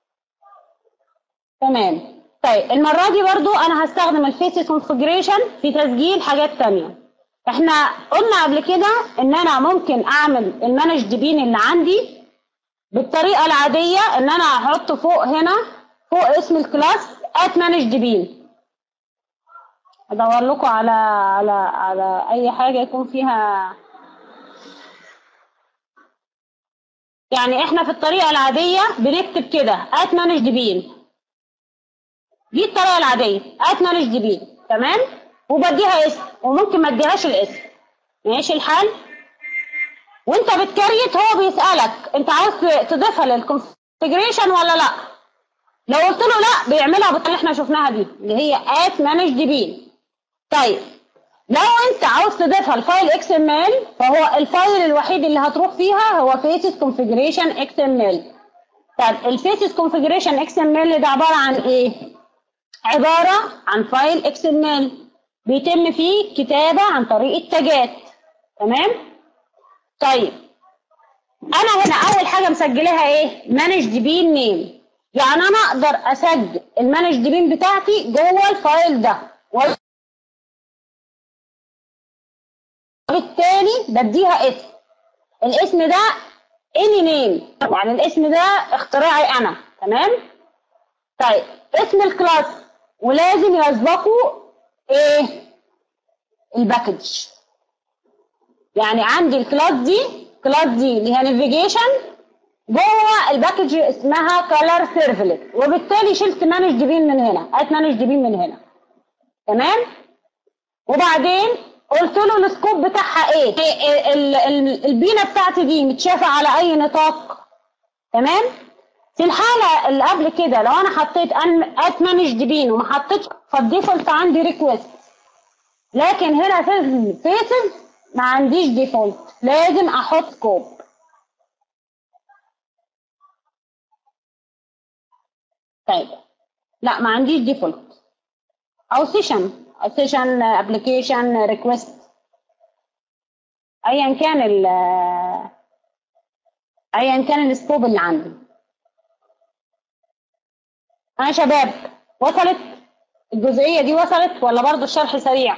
تمام طيب المرة دي برضو انا هستخدم الفيس كونفجريشن في تسجيل حاجات تانية احنا قلنا قبل كده ان انا ممكن اعمل المانج بين اللي عندي بالطريقة العادية ان انا احط فوق هنا فوق اسم الكلاس ات مانج بين ادور لكم على على على اي حاجة يكون فيها يعني احنا في الطريقه العاديه بنكتب كده ات مانج بين دي الطريقه العاديه ات مانج بين تمام وبديها اسم وممكن ما اديهاش الاسم ماشي الحال وانت بتكريت هو بيسالك انت عاوز تضيفها للكونفجريشن ولا لا لو قلت له لا بيعملها بالطريقه اللي احنا شفناها دي اللي هي ات مانج بين طيب لو انت عاوز تضيفها الفايل اكس ام ال فهو الفايل الوحيد اللي هتروح فيها هو فيسز كونفيجريشن اكس ام ال طب الفيسز كونفيجريشن اكس ام ال ده عباره عن ايه عباره عن فايل اكس ام ال بيتم فيه كتابه عن طريق التاجات تمام طيب انا هنا اول حاجه مسجلاها ايه مانج بين نيم يعني انا اقدر اسجل المانج بين بتاعتي جوه الفايل ده وبالتالي بديها اسم الاسم ده اني نيم يعني الاسم ده اختراعي انا تمام طيب اسم الكلاس ولازم يسبقوا ايه الباكج يعني عندي الكلاس دي كلاس دي اللي هي نافيجيشن جوه الباكج اسمها كولر سيرفلت وبالتالي شلت مانج ديبين من هنا هات مانج ديبين من هنا تمام وبعدين قلت له السكوب بتاعها ايه إيه ال- ال- البينه بتاعتي دي متشافه على اي نطاق تمام في الحاله اللي قبل كده لو انا حطيت ان ات مانج ديبين وما حطيتش فالديفولت عندي ريكوست لكن هنا في الفيسز ما عنديش ديفولت لازم احط سكوب طيب لا ما عنديش ديفولت او سيشن او سيشن ابلكيشن ريكوست ايا كان ال ايا كان السكوب اللي عندي ها يا شباب وصلت الجزئيه دي وصلت ولا برضو الشرح سريع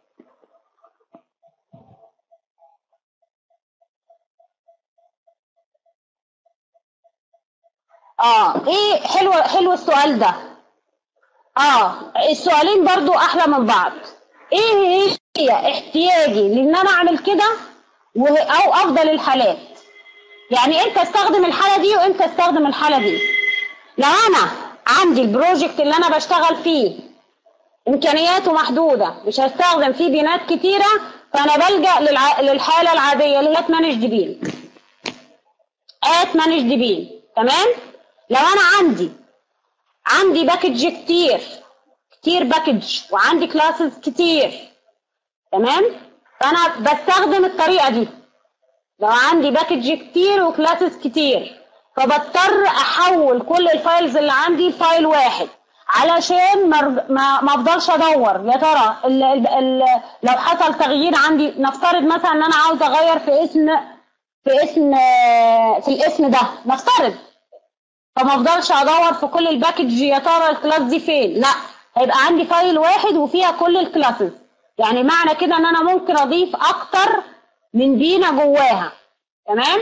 اه ايه حلو حلو السؤال ده اه السؤالين برضو احلى من بعض ايه هي احتياجي لان انا اعمل كده وه- او افضل الحالات يعني امتى استخدم الحاله دي وامتى استخدم الحاله دي لو انا عندي البروجكت اللي انا بشتغل فيه امكانياته محدوده مش هستخدم فيه بيانات كتيره فانا بلجا للع... للحاله العاديه اللي هي مانج ديبين ات مانج ديبين تمام لو انا عندي عندي باكج كتير كتير باكج وعندي كلاسز كتير تمام فانا بستخدم الطريقه دي لو عندي باكج كتير وكلاسز كتير فبضطر احول كل الفايلز اللي عندي لفايل واحد علشان ما ما ما افضلش ادور يا ترى ال ال ال لو حصل تغيير عندي نفترض مثلا ان انا عاوز اغير في اسم في اسم في الاسم ده نفترض فما افضلش ادور في كل الباكج يا ترى الكلاس دي فين لا هيبقى عندي فايل واحد وفيها كل الكلاسز يعني معنى كده ان انا ممكن اضيف اكتر من بينا جواها تمام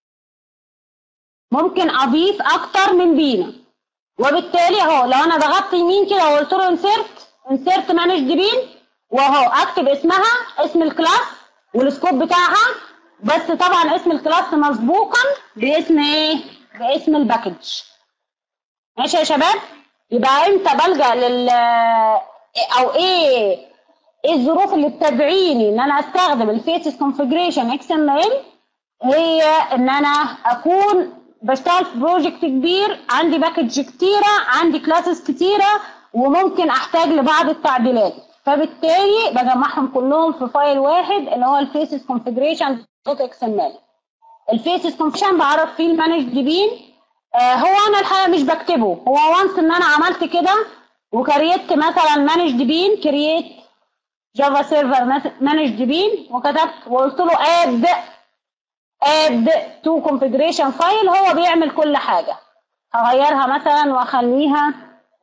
ممكن اضيف اكتر من بينا وبالتالي اهو لو انا ضغطت يمين كده وقلت له انسرت انسرت مانج ديبين واهو اكتب اسمها اسم الكلاس والسكوب بتاعها بس طبعا اسم الكلاس مسبوقا باسم ايه باسم الباكج ماشي يا شباب يبقى امتى بلجأ لل او ايه ايه الظروف اللي بتدعيني ان انا استخدم الفيسز كونفجريشن اكس ام ال هي ان انا اكون بشتغل في بروجكت كبير عندي باكج كتيره عندي كلاسز كتيره وممكن احتاج لبعض التعديلات فبالتالي بجمعهم كلهم في فايل واحد اللي هو الفيسز كونفجريشن دوت اكس ام ال الفيسز كونفجريشن بعرف فيه المانج ديبين آه هو انا الحقيقه مش بكتبه هو وانس ان انا عملت كده وكريت مثلا مانج ديبين كرييت جافا سيرفر مانج ديبين وكتبت وقلت له اد اد تو كونفجريشن فايل هو بيعمل كل حاجه هغيرها مثلا واخليها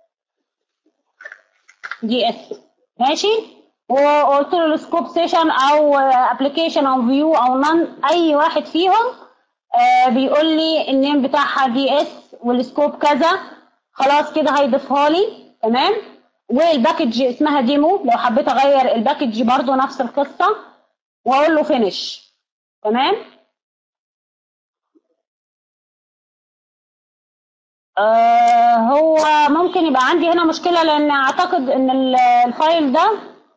دي اس ماشي وقلت له السكوب سيشن او ابلكيشن او فيو او نون اي واحد فيهم آه بيقول لي النيم بتاعها دي اس والسكوب كذا خلاص كده هيضيفها لي تمام والباكج اسمها ديمو لو حبيت اغير الباكج برضو نفس القصه واقول له فينش تمام آه هو ممكن يبقى عندي هنا مشكله لان اعتقد ان ال- الفايل ده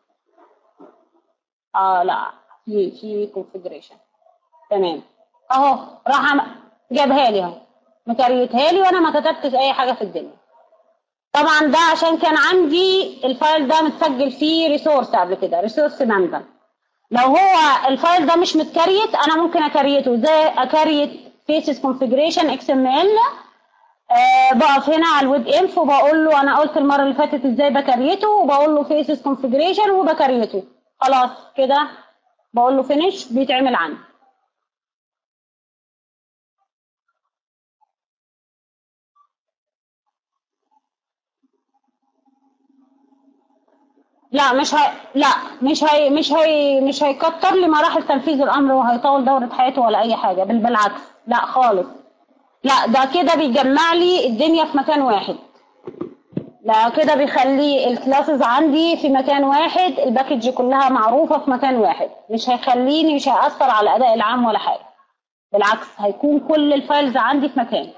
اه لا في في كونفجريشن تمام اهو راح عم- جابها لي اهو مكريتها لي وانا ما كتبتش اي حاجه في الدنيا طبعا ده عشان كان عندي الفايل ده متسجل فيه ريسورس قبل كده ريسورس مانجر لو هو الفايل ده مش متكريت انا ممكن اكريته زي اكريت فيسز كونفجريشن اكس ام ال بقف هنا على الويب انفو بقول له انا قلت المره اللي فاتت ازاي بكريته وبقول له فيسز كونفجريشن وبكريته خلاص كده بقول له فينيش بيتعمل عندي لا مش هي... لا مش هي... مش هي... مش هيكتر لي مراحل تنفيذ الامر وهيطول دوره حياته ولا اي حاجه بل بالعكس لا خالص لا ده كده بيجمع لي الدنيا في مكان واحد لا كده بيخلي الكلاسز عندي في مكان واحد الباكج كلها معروفة في مكان واحد مش هيخليني مش هيأثر على الأداء العام ولا حاجة بالعكس هيكون كل الفايلز عندي في مكان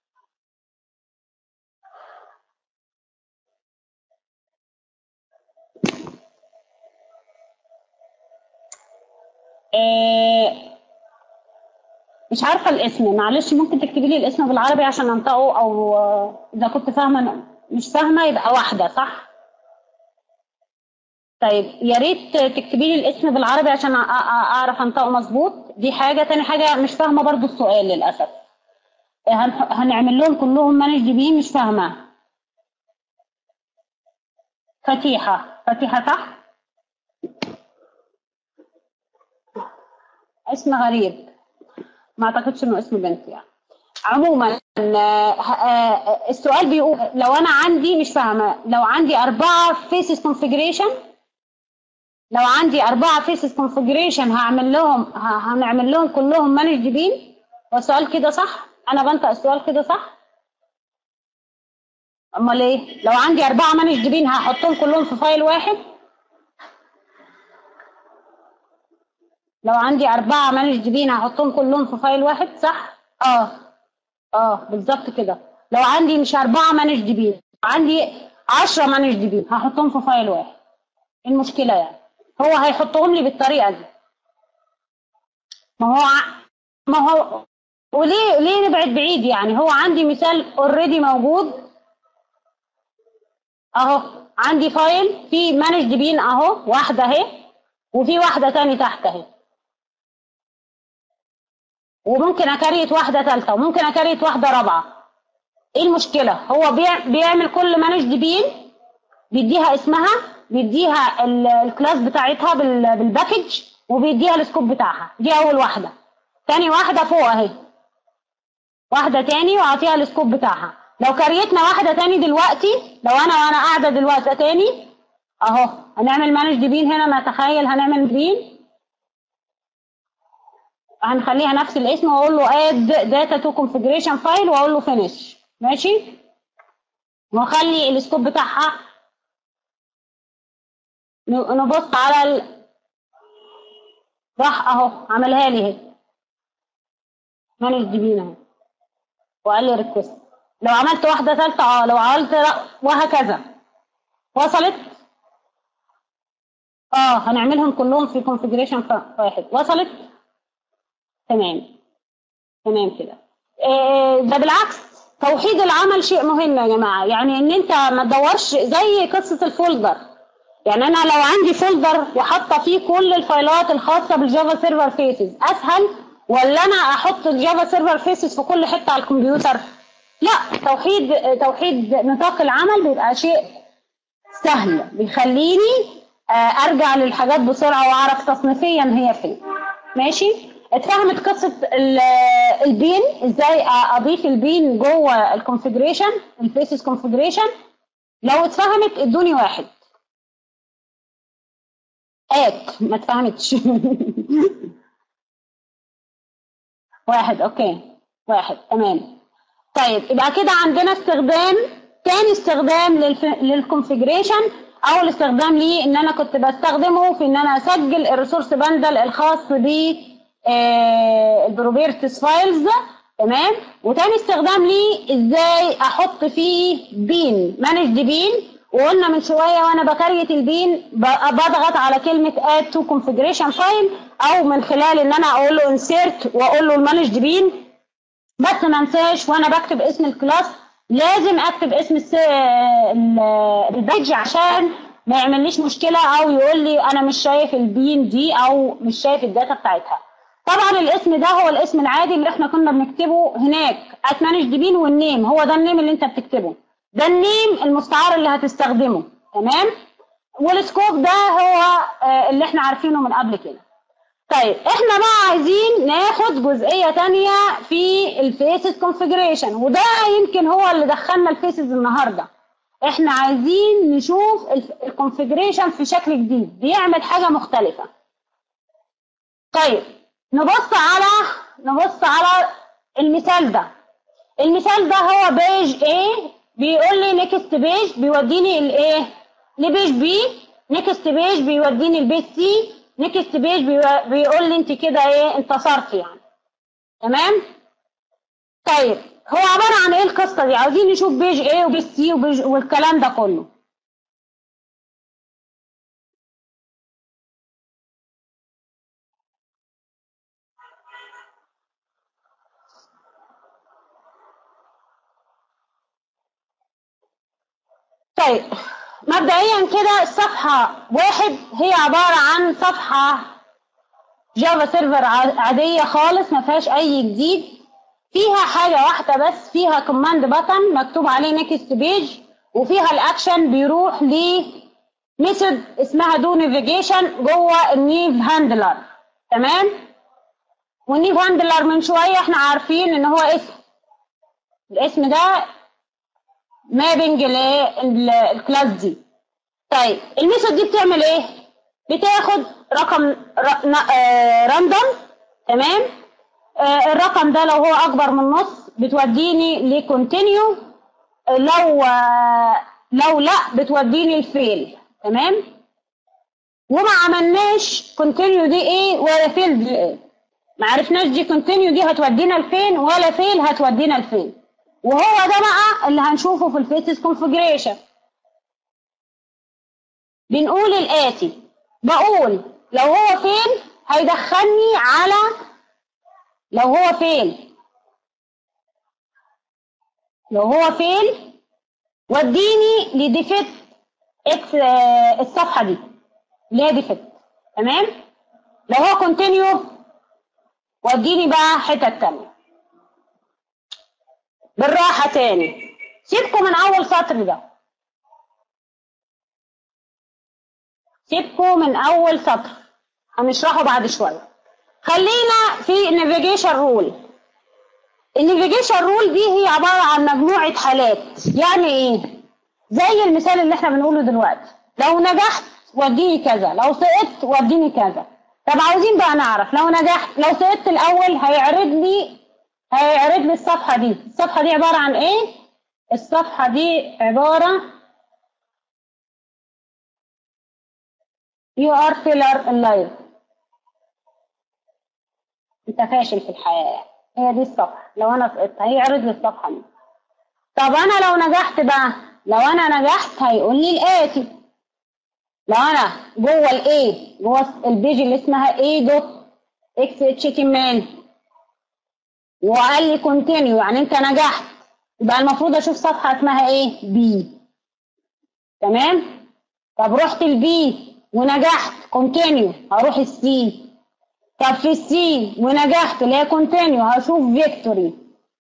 آه، مش عارفة الاسم معلش ممكن تكتبي لي الاسم بالعربي عشان انطقه او آه، اذا كنت فاهمة مش فاهمة يبقى واحدة صح؟ طيب يا ريت تكتبي لي الاسم بالعربي عشان أ- أ- اعرف انطقه مظبوط دي حاجة تاني حاجة مش فاهمة برضو السؤال للأسف هن- هنعمل لهم كلهم مانج بيه مش فاهمة فتيحة فتيحة صح؟ اسم غريب ما اعتقدش انه اسم بنت يعني عموما آه، آه، السؤال بيقول لو انا عندي مش فاهمه لو عندي اربعه فيسز كونفجريشن لو عندي اربعه فيسز كونفجريشن هعمل لهم ه- هنعمل لهم كلهم مانج بين والسؤال كده صح انا بنطق السؤال كده صح امال ايه لو عندي اربعه مانج بين هحطهم كلهم في فايل واحد لو عندي أربعة مانج بين هحطهم كلهم في فايل واحد صح؟ اه اه بالظبط كده لو عندي مش أربعة مانج بين عندي عشرة مانج بين هحطهم في فايل واحد ايه المشكلة يعني؟ هو هيحطهم لي بالطريقة دي ما هو ع- ما هو وليه ليه نبعد بعيد يعني هو عندي مثال اوريدي موجود اهو عندي فايل فيه مانج بين اهو واحدة اهي وفي واحدة تاني تحت اهي وممكن اكريت واحده ثالثه وممكن اكريت واحده رابعه ايه المشكله هو بيع- بيعمل كل مانج بين بيديها اسمها بيديها ال- الكلاس بتاعتها بال- بالباكج وبيديها السكوب بتاعها دي اول واحده تاني واحده فوق اهي واحده تاني واعطيها السكوب بتاعها لو كريتنا واحده تاني دلوقتي لو انا وانا قاعده دلوقتي تاني اهو هنعمل مانج بين هنا ما تخيل هنعمل بين هنخليها نفس الاسم واقول له اد داتا تو كونفجريشن فايل واقول له فينيش ماشي واخلي السكوب بتاعها ن- نبص على ال... راح اهو عملها لي اهي مانج بين اهي وقال لي ريكوست لو عملت واحده ثالثه اه لو عملت لا وهكذا وصلت اه هنعملهم كلهم في كونفجريشن واحد وصلت تمام تمام كده آه، ده بالعكس توحيد العمل شيء مهم يا جماعه يعني ان انت ما تدورش زي قصه الفولدر يعني انا لو عندي فولدر وحاطه فيه كل الفايلات الخاصه بالجافا سيرفر فيسز اسهل ولا انا احط الجافا سيرفر فيسز في كل حته على الكمبيوتر لا توحيد توحيد نطاق العمل بيبقى شيء سهل بيخليني آه، ارجع للحاجات بسرعه واعرف تصنيفيا هي فين ماشي اتفهمت قصه ال- البين ازاي اضيف البين جوه الكونفجريشن الفيسز كونفجريشن لو اتفهمت ادوني واحد ات ما اتفهمتش واحد اوكي واحد تمام طيب يبقى كده عندنا استخدام تاني استخدام للف... للكونفجريشن اول استخدام ليه ان انا كنت بستخدمه في ان انا اسجل الريسورس باندل الخاص ب البروبرتس فايلز تمام وتاني استخدام ليه ازاي احط فيه بين مانج بين وقلنا من شويه وانا بكريت البين ب- بضغط على كلمه add to configuration file او من خلال ان انا اقول له insert واقول له المانج بين بس ما انساش وانا بكتب اسم الكلاس لازم اكتب اسم الس... ال- البيج عشان ما يعمليش مشكله او يقول لي انا مش شايف البين دي او مش شايف الداتا بتاعتها طبعا الاسم ده هو الاسم العادي اللي احنا كنا بنكتبه هناك اتمانج بين والنيم هو ده النيم اللي انت بتكتبه ده النيم المستعار اللي هتستخدمه تمام والسكوب ده هو آه، اللي احنا عارفينه من قبل كده طيب احنا بقى عايزين ناخد جزئية تانية في الفيسز كونفيجريشن وده يمكن هو اللي دخلنا الفيسز النهاردة احنا عايزين نشوف الكونفيجريشن في شكل جديد بيعمل حاجة مختلفة طيب نبص على نبص على المثال ده المثال ده هو بيج A بيقول لي نيكست بيج بيوديني الايه لبيج بي نيكست بيج بيوديني البيج سي نيكست بيج بيقول لي انت كده ايه انتصرت يعني تمام طيب هو عباره عن ايه القصه دي عاوزين نشوف بيج ايه وبيج سي وبيج والكلام ده كله طيب مبدئيا كده الصفحة واحد هي عبارة عن صفحة جافا سيرفر عادية خالص ما فيهاش أي جديد فيها حاجة واحدة بس فيها كوماند بutton مكتوب عليه نيكست بيج وفيها الأكشن بيروح ل ميثود اسمها دو نافيجيشن جوه النيف هاندلر تمام والنيف هاندلر من شوية احنا عارفين ان هو اسم الاسم ده مابنج للكلاس دي طيب الميثود دي بتعمل ايه بتاخد رقم راندوم تمام آه الرقم ده لو هو اكبر من نص بتوديني لكونتينيو لو آه لو لا بتوديني الفيل تمام وما عملناش كونتينيو دي ايه ولا فيل دي ايه ما عرفناش دي كونتينيو دي هتودينا لفين ولا فيل هتودينا لفين وهو ده بقى اللي هنشوفه في الفيتس كونفجريشن بنقول الآتي بقول لو هو فين هيدخلني على لو هو فين لو هو فين وديني لديفت اكس الصفحة دي اللي هي ديفت تمام لو هو كونتينيو وديني بقى حتة تانية بالراحة تاني سيبكم من أول سطر ده سيبكم من أول سطر هنشرحه بعد شوية خلينا في النافيجيشن رول النافيجيشن رول دي هي عبارة عن مجموعة حالات يعني إيه؟ زي المثال اللي احنا بنقوله دلوقتي لو نجحت وديني كذا لو سقطت وديني كذا طب عاوزين بقى نعرف لو نجحت لو سقطت الأول هيعرض لي هيعرض لي الصفحة دي الصفحة دي عبارة عن ايه الصفحة دي عبارة you are failure in life انت فاشل في الحياة هي دي الصفحة لو انا سقطت هيعرض لي الصفحة دي طب انا لو نجحت بقى لو انا نجحت هيقول لي الاتي لو انا جوه الايه جوه البيج اللي اسمها ايه دوت اكس اتش تي ام وقال لي كونتينيو يعني انت نجحت يبقى المفروض اشوف صفحه اسمها ايه بي تمام طب رحت البي ونجحت كونتينيو هروح السي طب في السي ونجحت اللي هي كونتينيو هشوف فيكتوري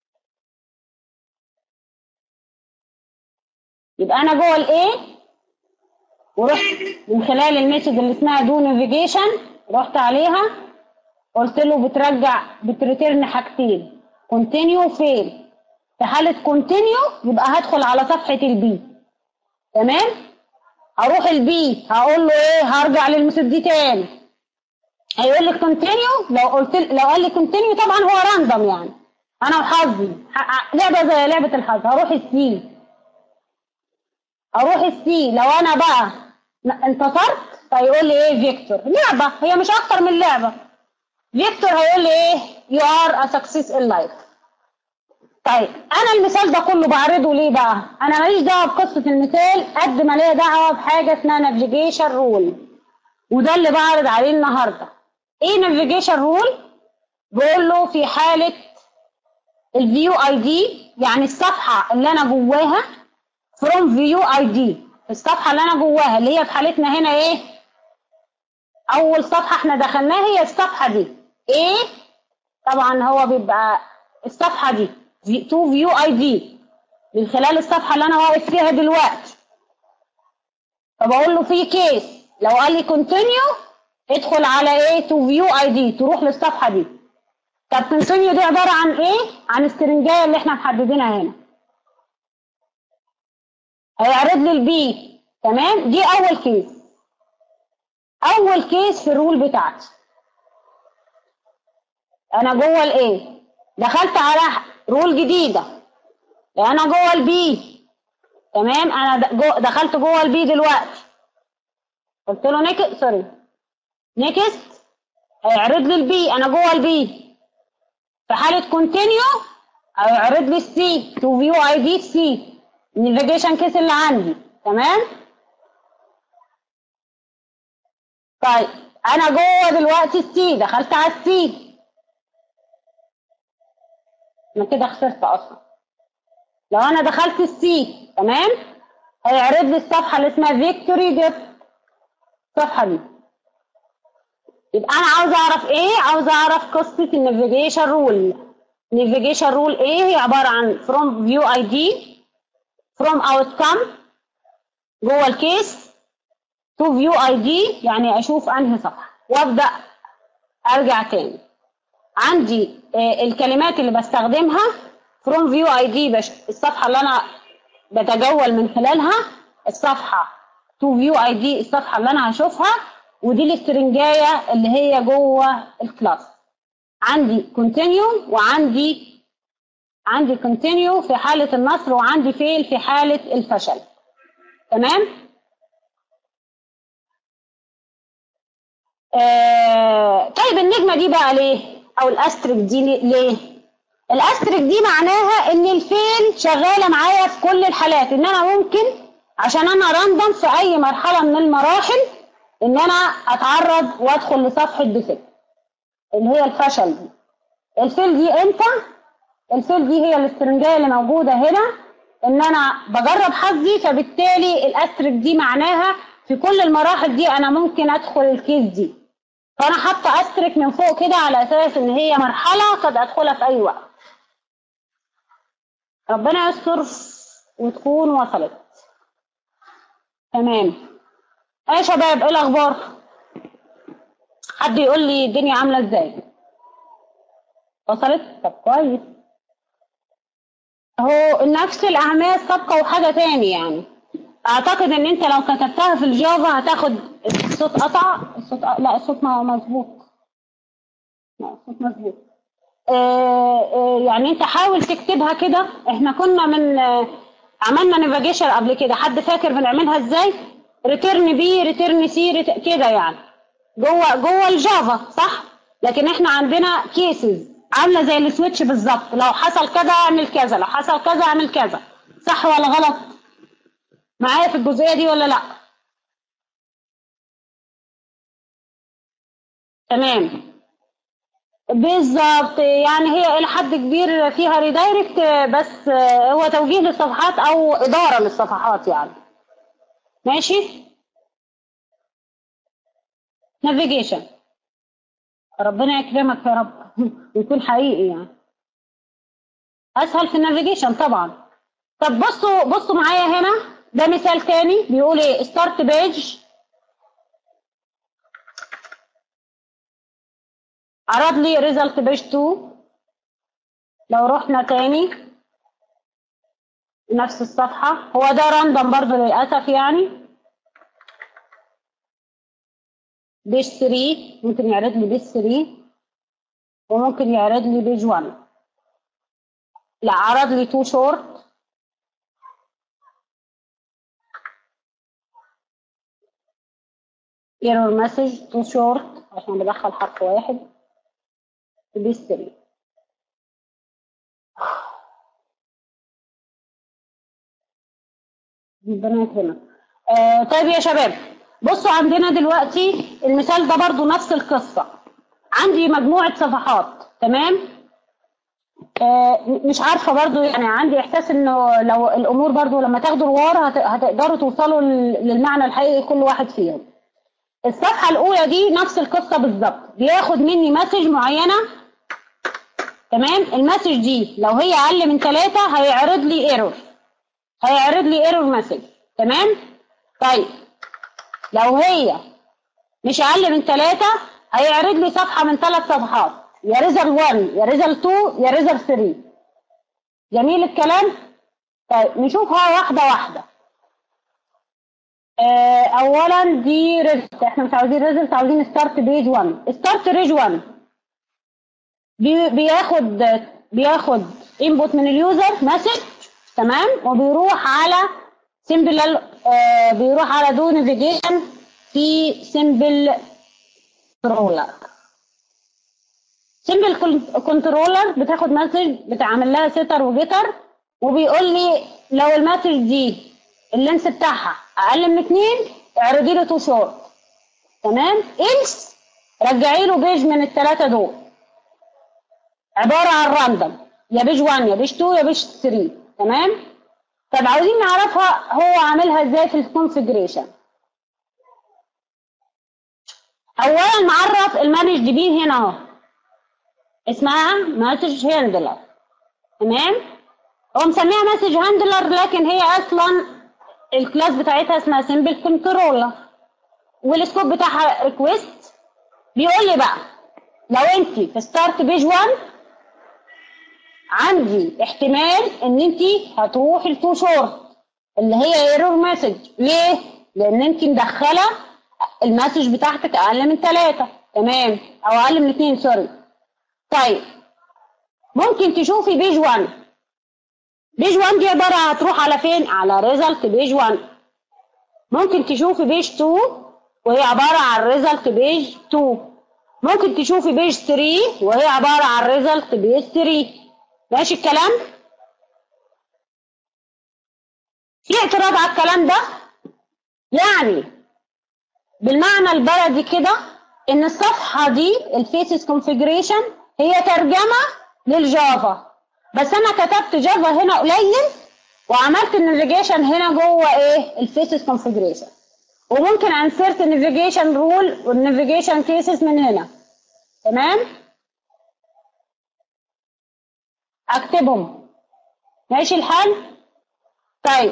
يبقى انا جوه الايه ورحت من خلال الميثود اللي اسمها دو نافيجيشن رحت عليها قلت له بترجع بتريتيرن حاجتين كونتينيو فيل في حالة كونتينيو يبقى هدخل على صفحة البي تمام هروح البي هقول له ايه هرجع للميثود دي تاني هيقول لي كونتينيو لو قلت لو قال لي كونتينيو طبعا هو راندوم يعني انا وحظي لعبه زي لعبه الحظ هروح السي اروح السي لو انا بقى انتصرت فيقول لي ايه فيكتور لعبه هي مش اكتر من لعبه فيكتور هيقول لي ايه يو ار ا سكسيس ان لايف طيب انا المثال ده كله بعرضه ليه بقى انا ماليش دعوه بقصه المثال قد ما ليا دعوه بحاجه اسمها نافيجيشن رول وده اللي بعرض عليه النهارده ايه نافيجيشن رول بقول له في حاله الفيو اي دي يعني الصفحه اللي انا جواها فروم فيو اي دي الصفحه اللي انا جواها اللي هي في حالتنا هنا ايه اول صفحه احنا دخلناها هي الصفحه دي ايه طبعا هو بيبقى الصفحه دي تو فيو اي دي من خلال الصفحه اللي انا واقف فيها دلوقتي فبقول له في كيس لو قال لي كونتينيو ادخل على ايه تو فيو اي دي تروح للصفحه دي طب كونتينيو دي عباره عن ايه عن السرنجايه اللي احنا محددينها هنا هيعرض لي البي تمام دي اول كيس اول كيس في الرول بتاعتي انا جوه الايه دخلت على رول جديده انا جوه البي تمام انا د- جو دخلت جوه البي دلوقتي قلت له نيك سوري نيكست هيعرض لي البي انا جوه البي في حاله كونتينيو هيعرض لي السي تو فيو اي دي سي النافيجيشن كيس اللي عندي تمام طيب انا جوه دلوقتي السي دخلت على السي انا كده خسرت اصلا لو انا دخلت السي تمام هيعرض لي الصفحه اللي اسمها فيكتوري ديف الصفحه دي يبقى انا عاوز اعرف ايه عاوز اعرف قصه النافيجيشن رول النافيجيشن رول ايه هي عباره عن from view id from outcome جوه الكيس to view id يعني اشوف انهي صفحه وابدا ارجع تاني عندي آه، الكلمات اللي بستخدمها from view id بش الصفحه اللي انا بتجول من خلالها الصفحه to view id الصفحه اللي انا هشوفها ودي الاسترنجايه اللي هي جوه الكلاس عندي continue وعندي عندي continue في حالة النصر وعندي fail في حالة الفشل تمام آه طيب النجمة دي بقى ليه او الاسترك دي ليه- ليه الاسترك دي معناها ان الفيل شغالة معايا في كل الحالات ان انا ممكن عشان انا راندم في اي مرحلة من المراحل ان انا اتعرض وادخل لصفحة ديفكت اللي هي الفشل دي الفيل دي امتى الفيل دي هي الاسترنجايه اللي موجوده هنا ان انا بجرب حظي فبالتالي الاسترك دي معناها في كل المراحل دي انا ممكن ادخل الكيس دي فانا حاطه استرك من فوق كده على اساس ان هي مرحله قد ادخلها في اي وقت ربنا يستر وتكون وصلت تمام ايه يا شباب ايه الاخبار حد يقول لي الدنيا عامله ازاي وصلت طب كويس هو نفس الاعمال سابقه وحاجه تاني يعني اعتقد ان انت لو كتبتها في الجافا هتاخد الصوت قطع الصوت لا الصوت ما مظبوط لا الصوت مظبوط آه، آه، يعني انت حاول تكتبها كده احنا كنا من آه، عملنا نافيجيشن قبل كده حد فاكر بنعملها ازاي ريتيرن بي ريتيرن سي كده يعني جوه جوه الجافا صح لكن احنا عندنا كيسز عامله زي السويتش بالظبط لو حصل كذا اعمل كذا لو حصل كذا اعمل كذا صح ولا غلط معايا في الجزئيه دي ولا لا تمام بالظبط يعني هي الى حد كبير فيها ريدايركت بس هو توجيه للصفحات او اداره للصفحات يعني ماشي نافيجيشن ربنا يكرمك يا رب ويكون حقيقي يعني اسهل في النافيجيشن طبعا طب بصوا بصوا معايا هنا ده مثال تاني بيقول ايه ستارت بيج عرض لي ريزلت بيج 2 لو رحنا تاني نفس الصفحة هو ده راندم برضو للأسف يعني بيج 3 ممكن يعرض لي بيج 3 وممكن يعرض لي بيج 1 لا عرض لي 2 شورت ايرور مسج 2 شورت عشان بدخل حرف واحد في بيج 3 ربنا يكرمك آه طيب يا شباب بصوا عندنا دلوقتي المثال ده برضو نفس القصة عندي مجموعة صفحات تمام آه مش عارفة برضو يعني عندي إحساس إنه لو الأمور برضو لما تاخدوا الوار هت- هتقدروا توصلوا لل- للمعنى الحقيقي كل واحد فيهم الصفحة الأولى دي نفس القصة بالظبط بياخد مني مسج معينة تمام المسج دي لو هي أقل من ثلاثة هيعرض لي ايرور هيعرض لي ايرور مسج تمام طيب لو هي مش اقل من ثلاثة هيعرض لي صفحة من ثلاث صفحات يا ريزل 1 يا ريزل 2 يا ريزل 3 جميل الكلام طيب نشوفها واحدة واحدة آه اولا دي ريزلت احنا مش عاوزين ريزلت عاوزين ستارت بيج 1 ستارت ريج 1 بي- بياخد بياخد انبوت من اليوزر مسج تمام وبيروح على سيمبل آه بيروح على دو نافيجيشن في سيمبل كنترولر سيمبل كنترولر بتاخد مسج بتعمل لها سيتر وجيتر وبيقول لي لو المسج دي اللينس بتاعها اقل من اتنين اعرضي له تو شورت تمام إلس رجعي له بيج من الثلاثه دول عباره عن راندوم يا بيج 1 يا بيج 2 يا بيج 3 تمام طب عاوزين نعرفها هو عاملها ازاي في الكونفجريشن اولا معرف المانج دي بي هنا اهو اسمها مسج هاندلر تمام هو مسميها مسج هاندلر لكن هي اصلا الكلاس بتاعتها اسمها سمبل كنترولر والسكوب بتاعها ريكويست بيقول لي بقى لو انت في ستارت بيج 1 عندي احتمال ان انت هتروحي لتو شورت اللي هي ايرور مسج ليه؟ لان انت مدخله المسج بتاعتك اقل من ثلاثه تمام او اقل من اثنين سوري طيب ممكن تشوفي بيج 1 بيج 1 دي عباره هتروح على فين؟ على ريزلت بيج 1 ممكن تشوفي بيج 2 وهي عباره عن ريزلت بيج 2 ممكن تشوفي بيج 3 وهي عباره عن ريزلت بيج 3 ماشي الكلام؟ في اعتراض على الكلام ده؟ يعني بالمعنى البلدي كده ان الصفحه دي الفيسز كونفيجريشن هي ترجمه للجافا بس انا كتبت جافا هنا قليل وعملت النافيجيشن هنا جوه ايه الفيسز كونفيجريشن وممكن انسرت النافيجيشن رول والنافيجيشن كيسز من هنا تمام اكتبهم ماشي الحال طيب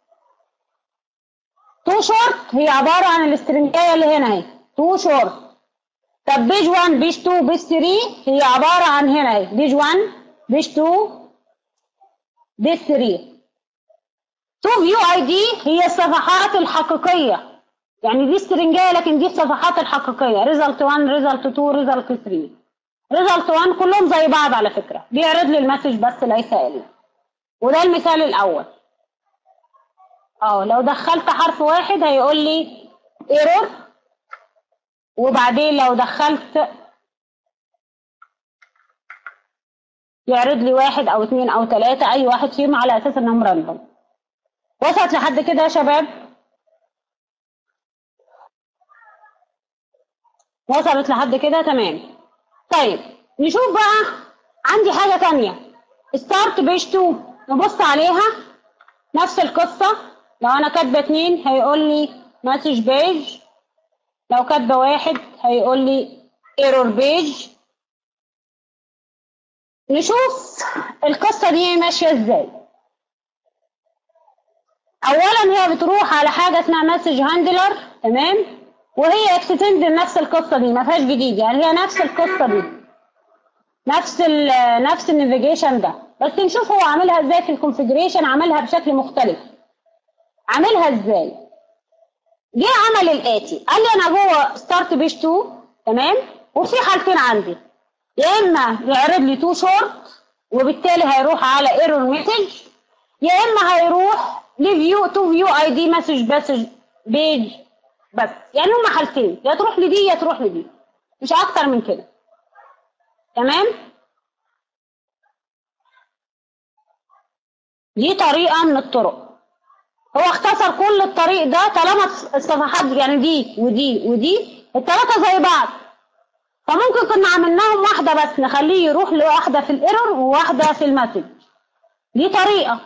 تو شورت هي عباره عن الاسترنجايه اللي هنا اهي تو شورت طب بيج 1 بيج 2 بيج 3 هي عباره عن هنا اهي بيج 1 بيج 2 بيج 3 تو فيو اي دي هي الصفحات الحقيقيه يعني دي استرنجايه لكن دي الصفحات الحقيقيه ريزلت 1 ريزلت 2 ريزلت 3 ريزلت 1 كلهم زي بعض على فكره بيعرض لي المسج بس ليس الا وده المثال الاول اه لو دخلت حرف واحد هيقول لي ايرور وبعدين لو دخلت يعرض لي واحد او اتنين او تلاتة اي واحد فيهم على اساس انهم راندوم وصلت لحد كده يا شباب وصلت لحد كده تمام طيب نشوف بقى عندي حاجة تانية ستارت بيج 2 نبص عليها نفس القصة لو أنا كاتبة اتنين هيقول لي مسج بيج لو كاتبة واحد هيقول لي ايرور بيج نشوف القصة دي ماشية ازاي أولا هي بتروح على حاجة اسمها مسج هاندلر تمام وهي اكستند نفس القصة دي ما فيهاش جديد يعني هي نفس القصة دي نفس ال نفس النافيجيشن ده بس نشوف هو عاملها ازاي في الكونفجريشن عاملها بشكل مختلف عاملها ازاي جه عمل الاتي قال لي انا جوه ستارت بيج 2 تمام وفي حالتين عندي يا اما يعرض لي تو شورت وبالتالي هيروح على ايرور مسج يا اما هيروح لفيو تو فيو اي دي مسج بس بيج بس يعني هما حالتين يا تروح لدي يا تروح لدي مش اكتر من كده تمام دي طريقه من الطرق هو اختصر كل الطريق ده طالما الصفحات يعني دي ودي ودي الثلاثه زي بعض فممكن كنا عملناهم واحده بس نخليه يروح لواحده في الايرور وواحده في المسج دي طريقه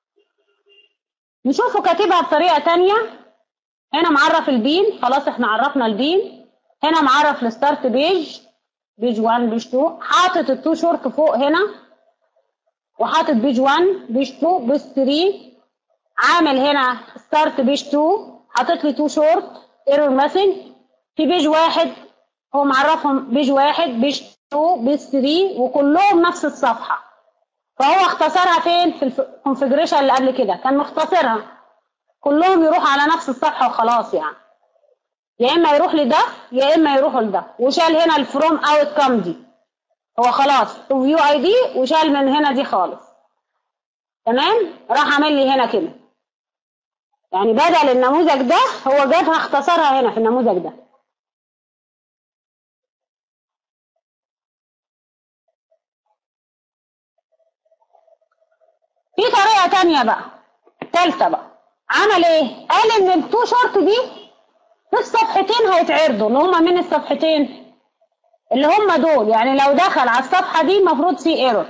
نشوفه كاتبها بطريقه تانية هنا معرف البين خلاص احنا عرفنا البين هنا معرف الستارت بيج بيج 1 بيج 2 حاطط التو شورت فوق هنا وحاطط بيج 1 بيج 2 بيج 3 عامل هنا ستارت بيج 2 حاطط لي تو شورت ايرور مسج في بيج واحد هو معرفهم بيج واحد بيج 2 بيج 3 وكلهم نفس الصفحه فهو اختصرها فين في الكونفجريشن اللي قبل كده كان مختصرها كلهم يروحوا على نفس الصفحه وخلاص يعني يا اما يروح لده يا اما يروح لده وشال هنا الفروم اوت كام دي هو خلاص تو فيو اي دي وشال من هنا دي خالص تمام راح عامل لي هنا كده يعني بدل النموذج ده هو جابها اختصرها هنا في النموذج ده في طريقة تانية بقى تالتة بقى عمل ايه؟ قال ان التو شورت دي في الصفحتين هيتعرضوا اللي هما من الصفحتين اللي هما دول يعني لو دخل على الصفحة دي المفروض في ايرور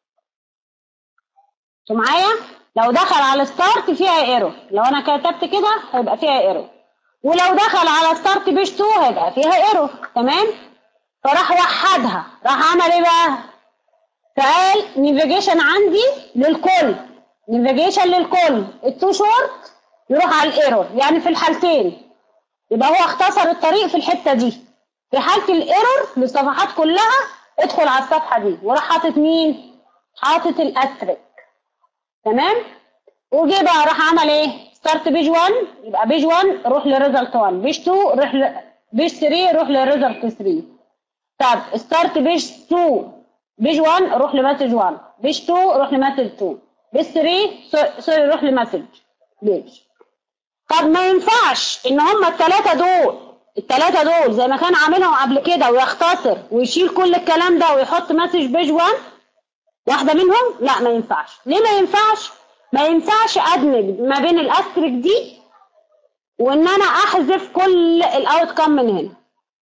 انتوا معايا؟ لو دخل على ستارت فيها ايرور لو انا كتبت كده هيبقى فيها ايرور ولو دخل على ستارت بيج 2 هيبقى فيها ايرور تمام؟ فراح وحدها راح عمل ايه بقى؟ فقال نيفيجيشن عندي للكل نيفيجيشن للكل التو شورت يروح على الايرور يعني في الحالتين يبقى هو اختصر الطريق في الحته دي في حاله الايرور للصفحات كلها ادخل على الصفحه دي وراح حاطط مين حاطط الاستريك تمام وجي بقى راح عمل ايه ستارت بيج 1 يبقى بيج 1 روح لريزلت 1 بيج 2 روح ل... بيج 3 روح لريزلت 3 طب ستارت بيج 2 بيج 1 روح لمسج 1 بيج 2 روح لمسج 2 بيج 3 سوري روح لمسج بيج طب ما ينفعش ان هم الثلاثه دول الثلاثه دول زي ما كان عاملهم قبل كده ويختصر ويشيل كل الكلام ده ويحط مسج بيج 1 واحده منهم لا ما ينفعش ليه ما ينفعش ما ينفعش ادمج ما بين الاستريك دي وان انا احذف كل الاوت كام من هنا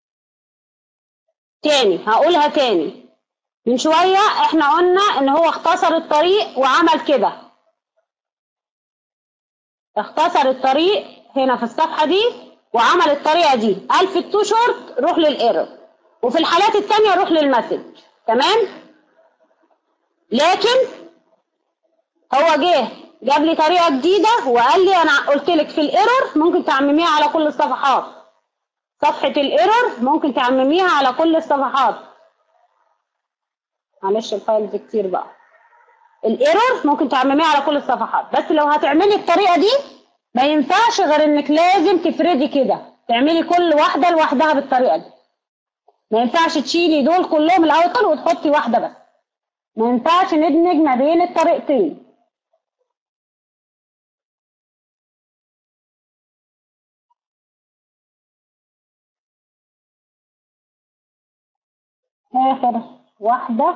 تاني هقولها تاني من شوية احنا قلنا ان هو اختصر الطريق وعمل كده اختصر الطريق هنا في الصفحة دي وعمل الطريقة دي قال في التو شورت روح للايرور وفي الحالات التانية روح للمسج تمام لكن هو جه جاب لي طريقة جديدة وقال لي انا قلت لك في الايرور ممكن تعمميها على كل الصفحات صفحة الايرور ممكن تعمميها على كل الصفحات معلش الفايلز كتير بقى الايرور ممكن تعمميه على كل الصفحات بس لو هتعملي الطريقه دي ما ينفعش غير انك لازم تفردي كده تعملي كل واحده لوحدها بالطريقه دي ما ينفعش تشيلي دول كلهم الاول وتحطي واحده بس ما ينفعش ندمج ما بين الطريقتين اخر واحده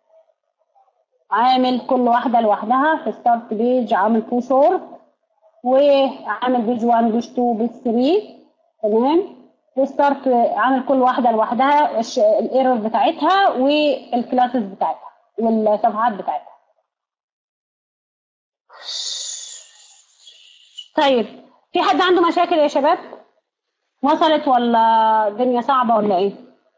عامل كل واحدة لوحدها في ستارت بيج عامل تو شورت وعامل بيج 1 بيج 2 بيج 3 تمام وستارت عامل كل واحدة لوحدها الايرور بتاعتها والكلاسز بتاعتها والصفحات بتاعتها طيب في حد عنده مشاكل يا شباب وصلت ولا الدنيا صعبة ولا ايه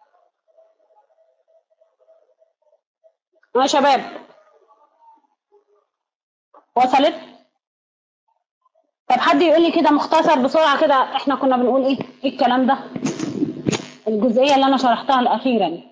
يا شباب وصلت طب حد يقول لي كده مختصر بسرعه كده احنا كنا بنقول ايه ايه الكلام ده الجزئيه اللي انا شرحتها الاخيره دي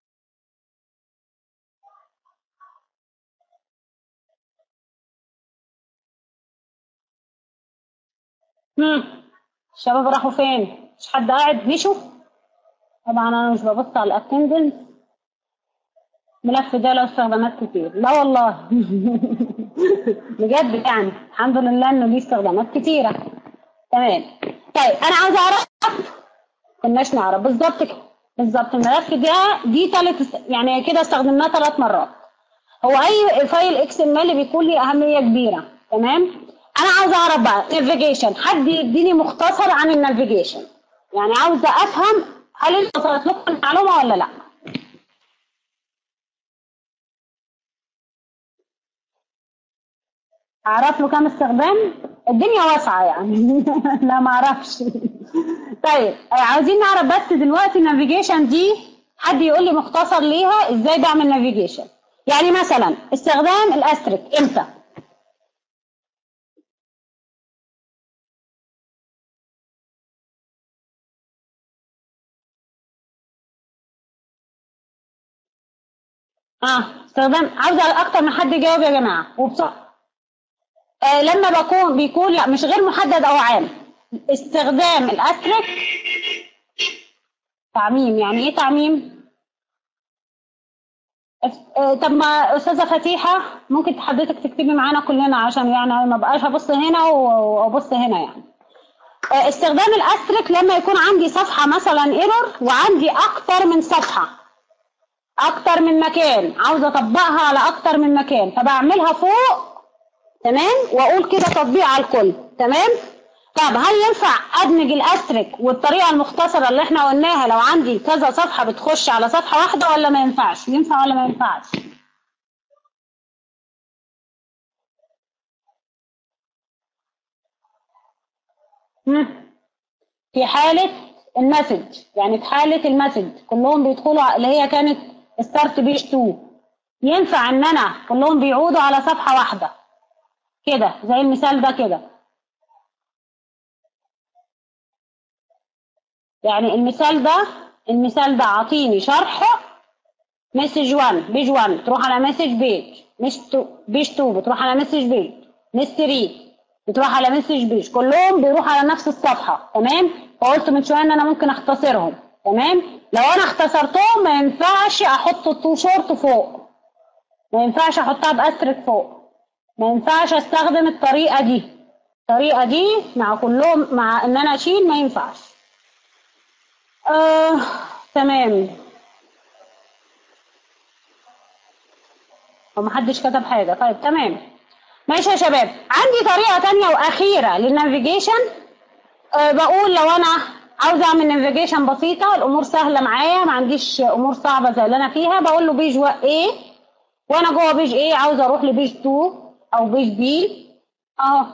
هم الشباب راحوا فين مش حد قاعد مشوا طبعا انا مش ببص على الاتندنس الملف ده له استخدامات كتير لا والله بجد يعني الحمد لله انه ليه استخدامات كتيره تمام طيب انا عاوزه اعرف كناش نعرف بالظبط كده بالظبط الملف ده دي ثالث يعني كده استخدمناه ثلاث مرات هو اي فايل اكس ام ال بيكون ليه اهميه كبيره تمام انا عاوزه اعرف بقى نافيجيشن حد يديني مختصر عن النافيجيشن يعني عاوزه افهم هل انت وصلت لكم المعلومه ولا لا اعرف له كام استخدام الدنيا واسعه يعني لا ما اعرفش طيب عاوزين نعرف بس دلوقتي النافيجيشن دي حد يقول لي مختصر ليها ازاي بعمل نافيجيشن يعني مثلا استخدام الاستريك امتى اه استخدام عاوزه اكتر من حد يجاوب يا جماعه وبسرعه آه لما بكون بيكون لا مش غير محدد او عام استخدام الاستريك تعميم يعني ايه تعميم آه، طب ما استاذه فتيحه ممكن حضرتك تكتبي معانا كلنا عشان يعني ما بقاش ابص هنا و- وابص هنا يعني آه، استخدام الاسترك لما يكون عندي صفحه مثلا ايرور وعندي اكتر من صفحه اكتر من مكان عاوزه اطبقها على اكتر من مكان فبعملها فوق تمام واقول كده تطبيق على الكل تمام طب هل ينفع ادمج الاسترك والطريقه المختصره اللي احنا قلناها لو عندي كذا صفحه بتخش على صفحه واحده ولا ما ينفعش ينفع ولا ما ينفعش مم. في حالة المسج يعني في حالة المسج كلهم بيدخلوا اللي هي كانت ستارت بيج 2 ينفع ان انا كلهم بيعودوا على صفحة واحدة كده زي المثال ده كده يعني المثال ده المثال ده عاطيني شرح مسج 1 بيج 1 تروح على مسج بيج مش تو بيج 2 بتروح على مسج بيج مش 3 بتروح على مسج بيج كلهم بيروح على نفس الصفحه تمام فقلت من شويه ان انا ممكن اختصرهم تمام لو انا اختصرتهم ما ينفعش احط التو شورت فوق ما ينفعش احطها باسترك فوق ما ينفعش استخدم الطريقه دي الطريقه دي مع كلهم مع ان انا اشيل ما ينفعش آه تمام ومحدش كتب حاجة طيب تمام ماشي يا شباب عندي طريقة تانية وأخيرة للنافيجيشن أه بقول لو أنا عاوزة أعمل نافيجيشن بسيطة الأمور سهلة معايا ما عنديش أمور صعبة زي اللي أنا فيها بقول له بيج A وأنا جوه بيج A عاوزة أروح لبيج 2 أو بيج B أهو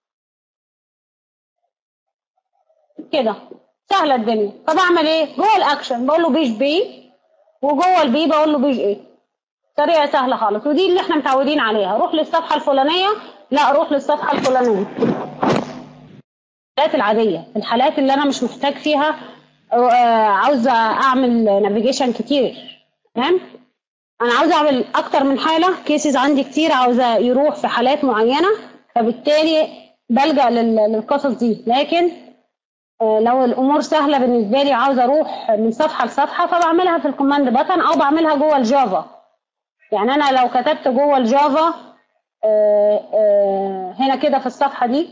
كده سهلة الدنيا طب أعمل إيه؟ جوه الأكشن بقول له بيج B وجوه البي بقول له بيج A طريقة سهلة خالص ودي اللي احنا متعودين عليها روح للصفحة الفلانية لا روح للصفحة الفلانية الحالات العادية الحالات اللي انا مش محتاج فيها آه، عاوزة اعمل نافيجيشن كتير تمام انا عاوزة اعمل اكتر من حالة كيسز عندي كتير عاوزة يروح في حالات معينة فبالتالي بلجأ لل- للقصص دي لكن آه، لو الامور سهله بالنسبه لي عاوزه اروح من صفحه لصفحه فبعملها في الكوماند بتن او بعملها جوه الجافا يعني انا لو كتبت جوه الجافا آه، آه، هنا كده في الصفحه دي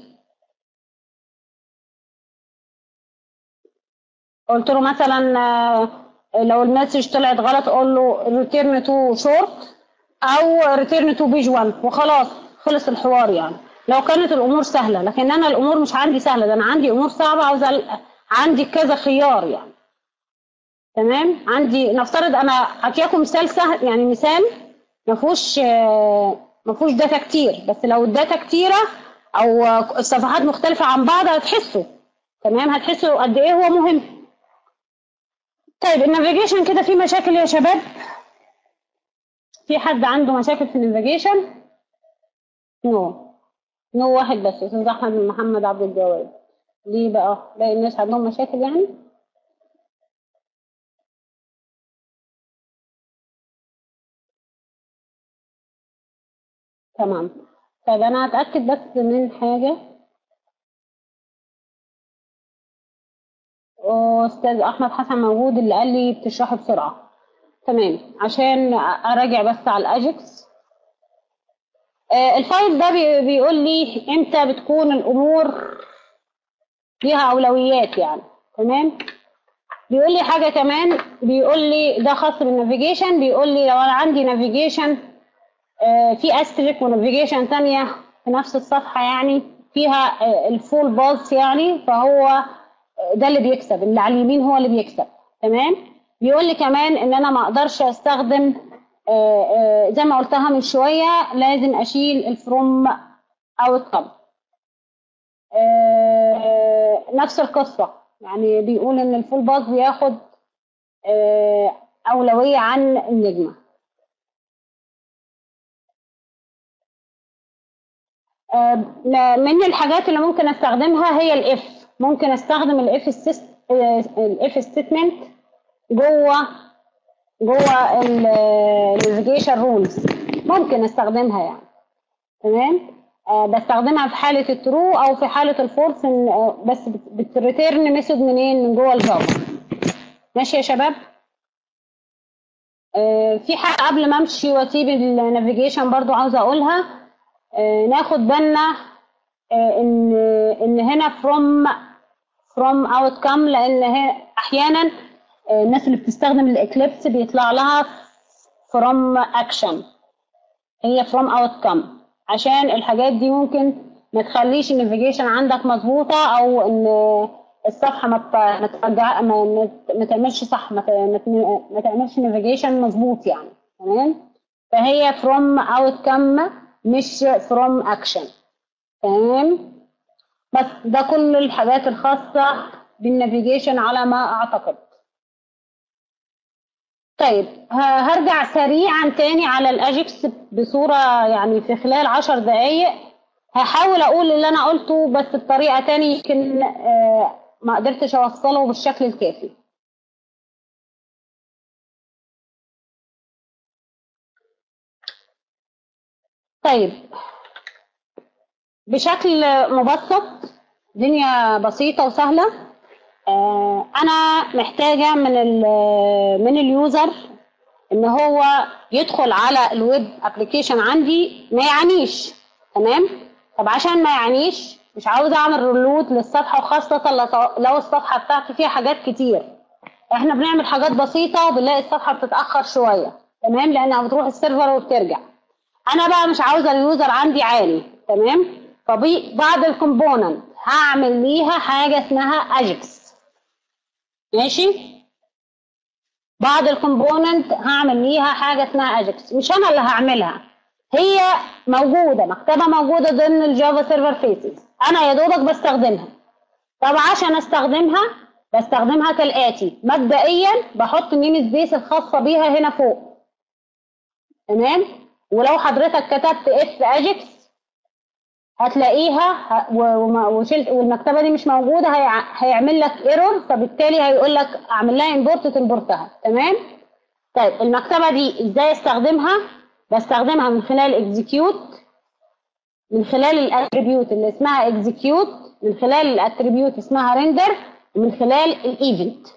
قلت له مثلا آه، لو المسج طلعت غلط اقول له ريتيرن تو شورت او ريتيرن تو بيج 1 وخلاص خلص الحوار يعني لو كانت الامور سهله لكن انا الامور مش عندي سهله ده انا عندي امور صعبه عاوزه ال- عندي كذا خيار يعني تمام عندي نفترض انا حكيكم مثال سهل يعني مثال ما فيهوش آه، ما فيهوش داتا كتير بس لو الداتا كتيره او آه، الصفحات مختلفه عن بعض هتحسوا تمام هتحسوا قد ايه هو مهم طيب النافيجيشن كده فيه مشاكل يا شباب في حد عنده مشاكل في النافيجيشن نو نو واحد بس استاذ احمد بن محمد عبد الجواد ليه بقى باقي الناس عندهم مشاكل يعني تمام طيب انا هتاكد بس من حاجه استاذ احمد حسن موجود اللي قال لي بتشرحي بسرعه تمام عشان اراجع بس على الاجكس آه، الفايل ده بي- بيقول لي امتى بتكون الامور ليها اولويات يعني تمام بيقول لي حاجه كمان بيقول لي ده خاص بالنافيجيشن بيقول لي لو انا عندي نافيجيشن في استريك ونافيجيشن تانية في نفس الصفحه يعني فيها آه، الفول باص يعني فهو آه، ده اللي بيكسب اللي على اليمين هو اللي بيكسب تمام بيقول لي كمان ان انا ما اقدرش استخدم آه، آه، زي ما قلتها من شويه لازم اشيل الفروم اوتكم نفس القصه يعني بيقول ان الفول باص بياخد آه، اولويه عن النجمه آه، لا- من الحاجات اللي ممكن استخدمها هي الاف ممكن استخدم الاف الاف ستيتمنت جوه جوه النافيجيشن رولز ممكن استخدمها يعني تمام آه بستخدمها في حاله الترو او في حاله الفورس إن آه بس بت- بتريتيرن ميثود منين من جوه الجافا ماشي يا شباب آه، في حاجه قبل ما امشي واسيب النافيجيشن برضو عاوزه اقولها آه، ناخد بالنا آه، ان ان هنا from from outcome لان هي احيانا آه، الناس اللي بتستخدم الاكليبس بيطلع لها from action هي from outcome عشان الحاجات دي ممكن ما تخليش النافيجيشن عندك مظبوطه او ان الصفحه ما ت- ما ترجع ما, ما, ما تعملش صح ما, ت- ما, ت- ما تعملش نافيجيشن مظبوط يعني تمام فهي from outcome مش from action تمام بس ده كل الحاجات الخاصه بالنافيجيشن على ما اعتقد طيب ه- هرجع سريعا تاني على الاجكس بصورة يعني في خلال عشر دقايق هحاول اقول اللي انا قلته بس بطريقة تاني يمكن آه، ما قدرتش اوصله بالشكل الكافي طيب بشكل مبسط دنيا بسيطة وسهلة آه، انا محتاجة من ال من اليوزر ان هو يدخل على الويب ابلكيشن عندي ما يعنيش تمام طب عشان ما يعنيش مش عاوزه اعمل ريلود للصفحه وخاصه لو- لو الصفحه بتاعتي فيها حاجات كتير احنا بنعمل حاجات بسيطه وبنلاقي الصفحه بتتاخر شويه تمام لانها بتروح السيرفر وبترجع انا بقى مش عاوزه اليوزر عندي عالي تمام فبعد الكومبوننت هعمل ليها حاجه اسمها اجكس ماشي بعد الكومبوننت هعمل ليها حاجه اسمها اجكس مش انا اللي هعملها هي موجوده مكتبه موجوده ضمن الجافا سيرفر فيسز انا يا دوبك بستخدمها طب عشان استخدمها بستخدمها كالاتي مبدئيا بحط ميم سبيس الخاصه بيها هنا فوق تمام ولو حضرتك كتبت اف اجكس هتلاقيها ه- و- وما- وشلت والمكتبه دي مش موجوده هيع- هيعمل لك ايرور فبالتالي هيقول لك اعمل لها امبورت تمبورتها تمام طيب المكتبه دي ازاي استخدمها بستخدمها من خلال اكزيكيوت من خلال الاتريبيوت اللي اسمها اكزيكيوت من خلال الاتريبيوت اسمها ريندر ومن خلال الايفنت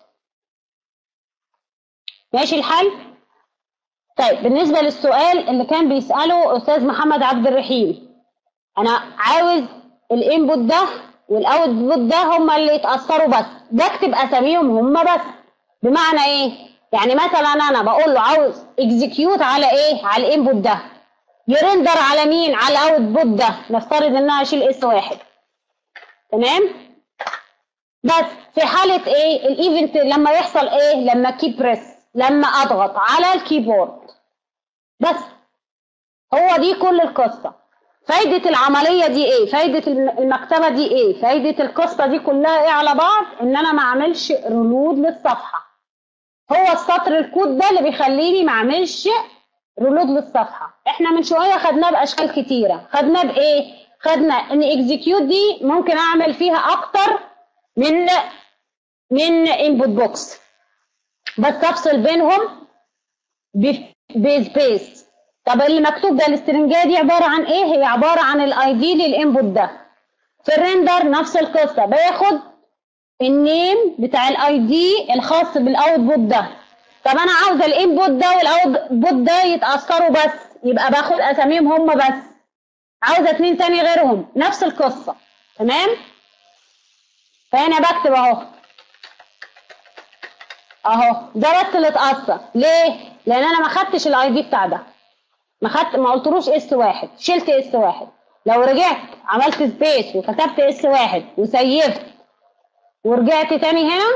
ماشي الحل طيب بالنسبه للسؤال اللي كان بيساله استاذ محمد عبد الرحيم انا عاوز الانبوت ده والاوتبوت ده هما اللي يتاثروا بس بكتب اساميهم هما بس بمعنى ايه يعني مثلا انا بقول له عاوز اكزيكيوت على ايه على الانبوت ده يرندر على مين على الاوتبوت ده نفترض ان انا اشيل اس واحد تمام بس في حالة ايه الايفنت لما يحصل ايه لما كي بريس لما اضغط على الكيبورد بس هو دي كل القصة فايدة العملية دي ايه فايدة المكتبة دي ايه فايدة القصة دي كلها ايه على بعض ان انا ما اعملش ريلود للصفحة هو السطر الكود ده اللي بيخليني ما اعملش ريلود للصفحة احنا من شوية خدناه باشكال كتيرة خدناه بايه خدنا ان اكزيكيوت دي ممكن اعمل فيها اكتر من من انبوت بوكس بس افصل بينهم بسبيس طب اللي مكتوب ده الاسترنجيه دي عباره عن ايه هي عباره عن الاي دي للانبوت ده في الريندر نفس القصه باخد النيم بتاع الاي دي الخاص بالاوتبوت ده طب انا عاوزه الانبوت ده والاوتبوت ده يتاثروا بس يبقى باخد اساميهم هم بس عاوزه اتنين تاني غيرهم نفس القصه تمام فهنا بكتب اهو اهو ده بس اللي اتأثر ليه؟ لأن أنا ما خدتش الأي دي بتاع ده ما خدت ما قلتلوش اس واحد شلت اس واحد لو رجعت عملت سبيس وكتبت اس واحد وسيفت ورجعت تاني هنا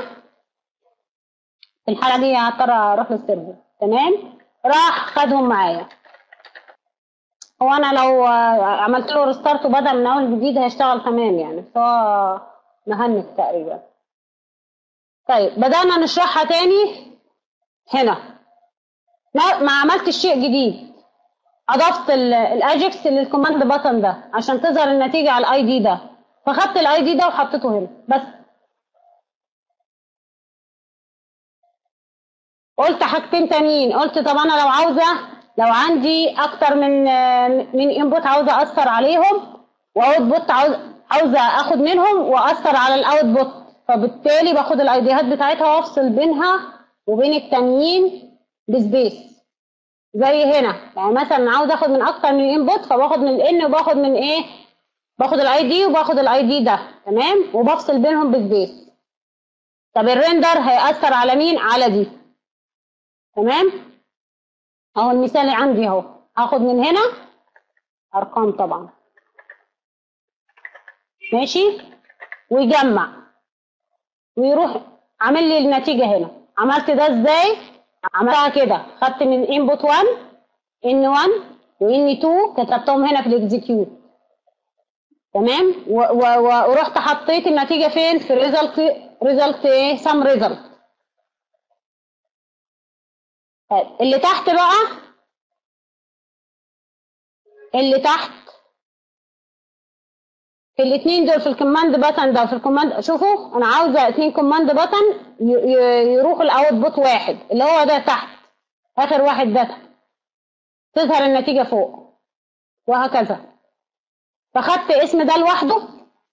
في الحالة دي هضطر أروح للسيرفر تمام؟ راح خدهم معايا هو أنا لو عملت له ريستارت وبدأ من أول جديد هيشتغل تمام يعني بس هو مهنك تقريبا طيب بدأنا نشرحها تاني هنا ما, ما عملتش شيء جديد اضفت الاجكس للكوماند بutton ده عشان تظهر النتيجة على الاي دي ده فخدت الاي دي ده وحطيته هنا بس قلت حاجتين تانيين قلت طب انا لو عاوزة لو عندي اكتر من من انبوت عاوزة اثر عليهم واوتبوت عاوز عاوزة اخد منهم واثر على الاوتبوت فبالتالي باخد الايديهات بتاعتها وافصل بينها وبين التانيين بسبيس زي هنا يعني مثلا عاوز اخد من اكتر من الانبوت فباخد من الان وباخد من ايه باخد الاي دي وباخد الاي دي ده تمام وبفصل بينهم بسبيس طب الريندر هيأثر على مين على دي تمام اهو المثال عندي اهو هاخد من هنا ارقام طبعا ماشي ويجمع ويروح عامل لي النتيجه هنا عملت ده ازاي عملتها كده خدت من انبوت 1 ان 1 وان 2 كتبتهم هنا في الاكزيكيوت تمام و- و- و- ورحت حطيت النتيجه فين في ريزلت ريزلت ايه سم ريزلت طيب اللي تحت بقى اللي تحت في الاثنين دول في الكوماند باتن ده في الكوماند شوفوا انا عاوزه اثنين كوماند باتن يروحوا الاوتبوت واحد اللي هو ده تحت اخر واحد ده تحت. تظهر النتيجه فوق وهكذا فخدت اسم ده لوحده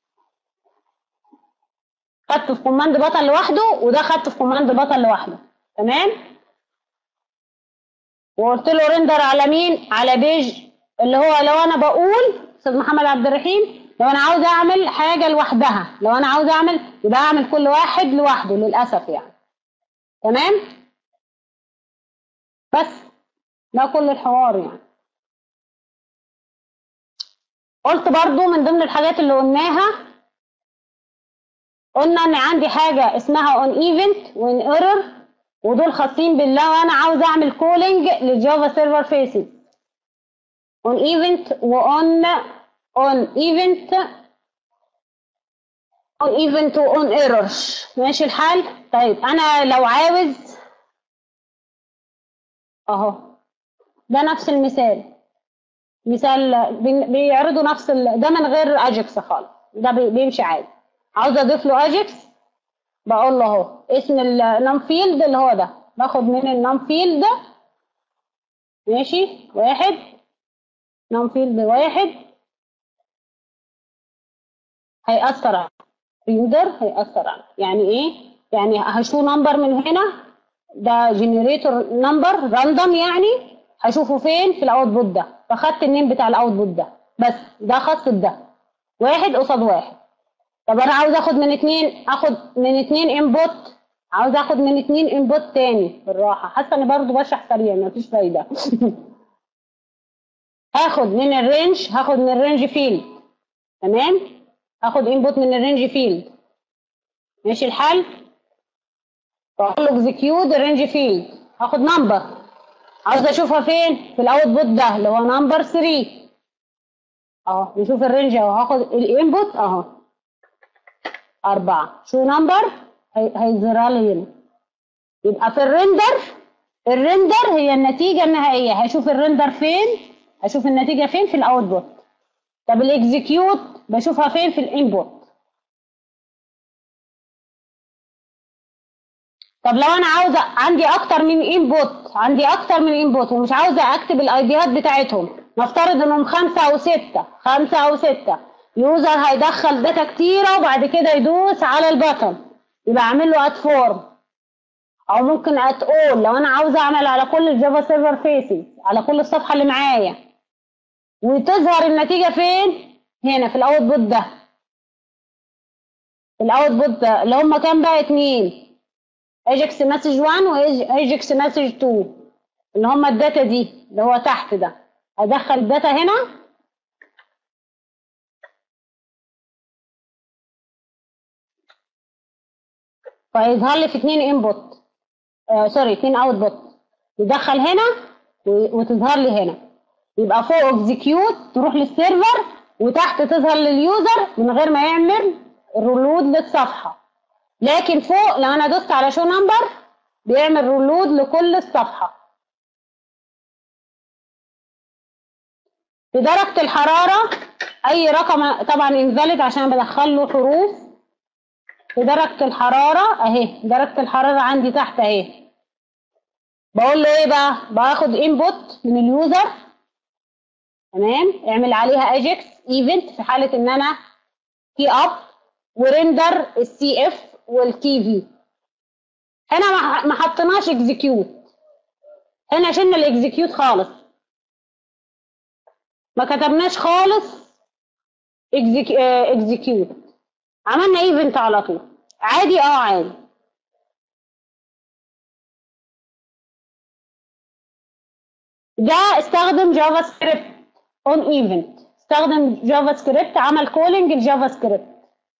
خدته في كوماند باتن لوحده وده خدته في كوماند باتن لوحده تمام وقلت له ريندر على مين على بيج اللي هو لو انا بقول استاذ محمد عبد الرحيم لو انا عاوز اعمل حاجه لوحدها لو انا عاوز اعمل يبقى اعمل كل واحد لوحده للاسف يعني تمام بس ده كل الحوار يعني قلت برضو من ضمن الحاجات اللي قلناها قلنا ان عندي حاجه اسمها اون ايفنت وان ايرور ودول خاصين بالله وانا عاوز اعمل كولينج للجافا سيرفر فيسز اون ايفنت واون اون ايفنت اون ايفنت واون ايرور ماشي الحال طيب انا لو عاوز اهو ده نفس المثال مثال بي- بيعرضوا نفس ال... ده من غير اجكس خالص ده بي- بيمشي عادي عاوز اضيف له اجكس بقول له اهو اسم النم فيلد اللي هو ده باخد من النم فيلد ماشي واحد نم فيلد واحد هيأثر على ريندر هيأثر على يعني ايه يعني هشوف نمبر من هنا ده جنريتور نمبر راندوم يعني هشوفه فين في الاوتبوت ده فخدت النيم بتاع الاوتبوت ده بس ده خاص بده واحد قصاد واحد طب انا عاوز اخد من اتنين اخد من اتنين انبوت عاوز اخد من اتنين انبوت تاني بالراحه حاسه اني برضه بشرح سريع مفيش فايده هاخد من الرينج هاخد من الرينج فيلد تمام هاخد انبوت من الرينج فيلد ماشي الحال بقول له اكزكيوت الرينج فيلد هاخد نمبر عاوز اشوفها فين في الاوتبوت ده اللي هو نمبر 3 اهو نشوف الرينج اهو هاخد الانبوت اهو أربعة شو نمبر هي- هيظهرها لي هنا يبقى في الريندر الريندر هي النتيجة النهائية هشوف الريندر فين هشوف النتيجة فين في الاوتبوت طب الاكزكيوت بشوفها فين في الانبوت طب لو انا عاوزه عندي اكتر من انبوت عندي اكتر من انبوت ومش عاوزه اكتب الايديات بتاعتهم نفترض انهم خمسه او سته خمسه او سته يوزر هيدخل داتا كتيره وبعد كده يدوس على البطن يبقى اعمل له اد فورم او ممكن ات اول لو انا عاوزه اعمل على كل الجافا سيرفر فيسز على كل الصفحه اللي معايا وتظهر النتيجه فين هنا في الاوتبوت ده الاوتبوت ده اللي هم كام بقى اتنين ايجكس مسج 1 وايجكس مسج 2 اللي هم الداتا دي اللي هو تحت ده ادخل الداتا هنا فيظهر لي في اتنين انبوت آه سوري اتنين اوتبوت يدخل هنا و- وتظهر لي هنا يبقى فوق اكزكيوت تروح للسيرفر وتحت تظهر لليوزر من غير ما يعمل ريلود للصفحه لكن فوق لو انا دوست على شو نمبر بيعمل ريلود لكل الصفحه في درجه الحراره اي رقم طبعا انفاليد عشان بدخل له حروف في درجه الحراره اهي درجه الحراره عندي تحت اهي بقول له ايه بقى باخد انبوت من اليوزر تمام اعمل عليها اجكس ايفنت في حاله ان انا كي اب وريندر السي اف والكي في هنا ما- ما حطيناش اكزكيوت هنا شلنا الاكزيكيوت خالص ما كتبناش خالص اكزيكيوت عملنا ايفنت على طول عادي اه عادي ده استخدم جافا سكريبت اون ايفنت استخدم جافا سكريبت عمل كولينج الجافا سكريبت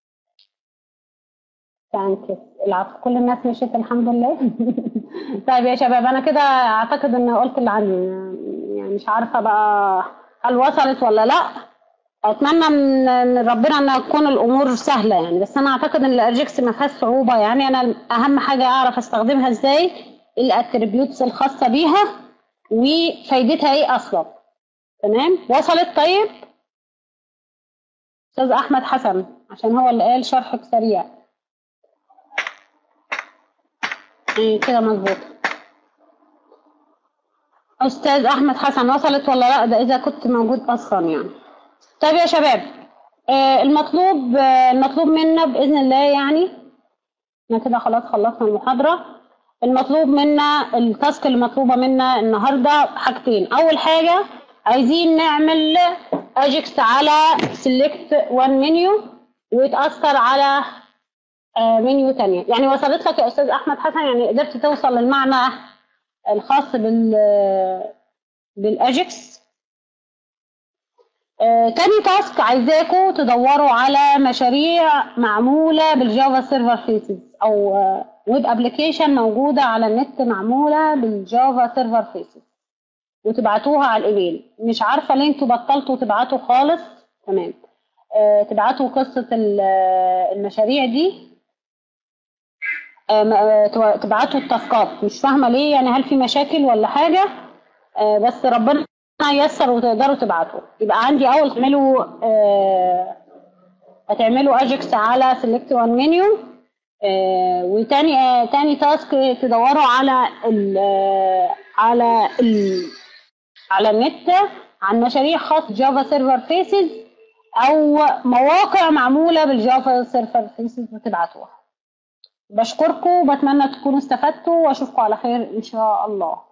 ثانك العفو كل الناس مشيت الحمد لله طيب يا شباب انا كده اعتقد ان قلت اللي عندي يعني مش عارفه بقى هل وصلت ولا لا اتمنى من ربنا ان تكون الامور سهله يعني بس انا اعتقد ان الارجكس ما فيهاش صعوبه يعني انا اهم حاجه اعرف استخدمها ازاي الاتريبيوتس الخاصه بيها وفايدتها ايه اصلا تمام وصلت طيب استاذ احمد حسن عشان هو اللي قال شرحك سريع ايه كده مظبوط استاذ احمد حسن وصلت ولا لا ده اذا كنت موجود اصلا يعني طيب يا شباب آه المطلوب آه المطلوب منا باذن الله يعني احنا كده خلاص خلصنا المحاضره المطلوب منا التاسك اللي مطلوبه منا النهارده حاجتين اول حاجه عايزين نعمل اجكس على سيلكت وان منيو ويتاثر على آه منيو تانية يعني وصلت لك يا استاذ احمد حسن يعني قدرت توصل للمعنى الخاص بال بالاجكس آه، تاني تاسك عايزاكم تدوروا على مشاريع معموله بالجافا سيرفر فيسز او ويب ابلكيشن موجوده على النت معموله بالجافا سيرفر فيسز وتبعتوها على الايميل مش عارفه ليه انتوا بطلتوا تبعتوا خالص تمام آه، تبعتوا قصه المشاريع دي تبعتوا التاسكات مش فاهمه ليه يعني هل في مشاكل ولا حاجه بس ربنا ييسر وتقدروا تبعتوا يبقى عندي اول تعملوا هتعملوا اجكس على سيلكت وان منيو وتاني تاني تاسك تدوروا على ال على ال على النت عن مشاريع خاص جافا سيرفر فيسز او مواقع معموله بالجافا سيرفر فيسز وتبعتوها بشكركم وبتمنى تكونوا استفدتوا واشوفكم على خير ان شاء الله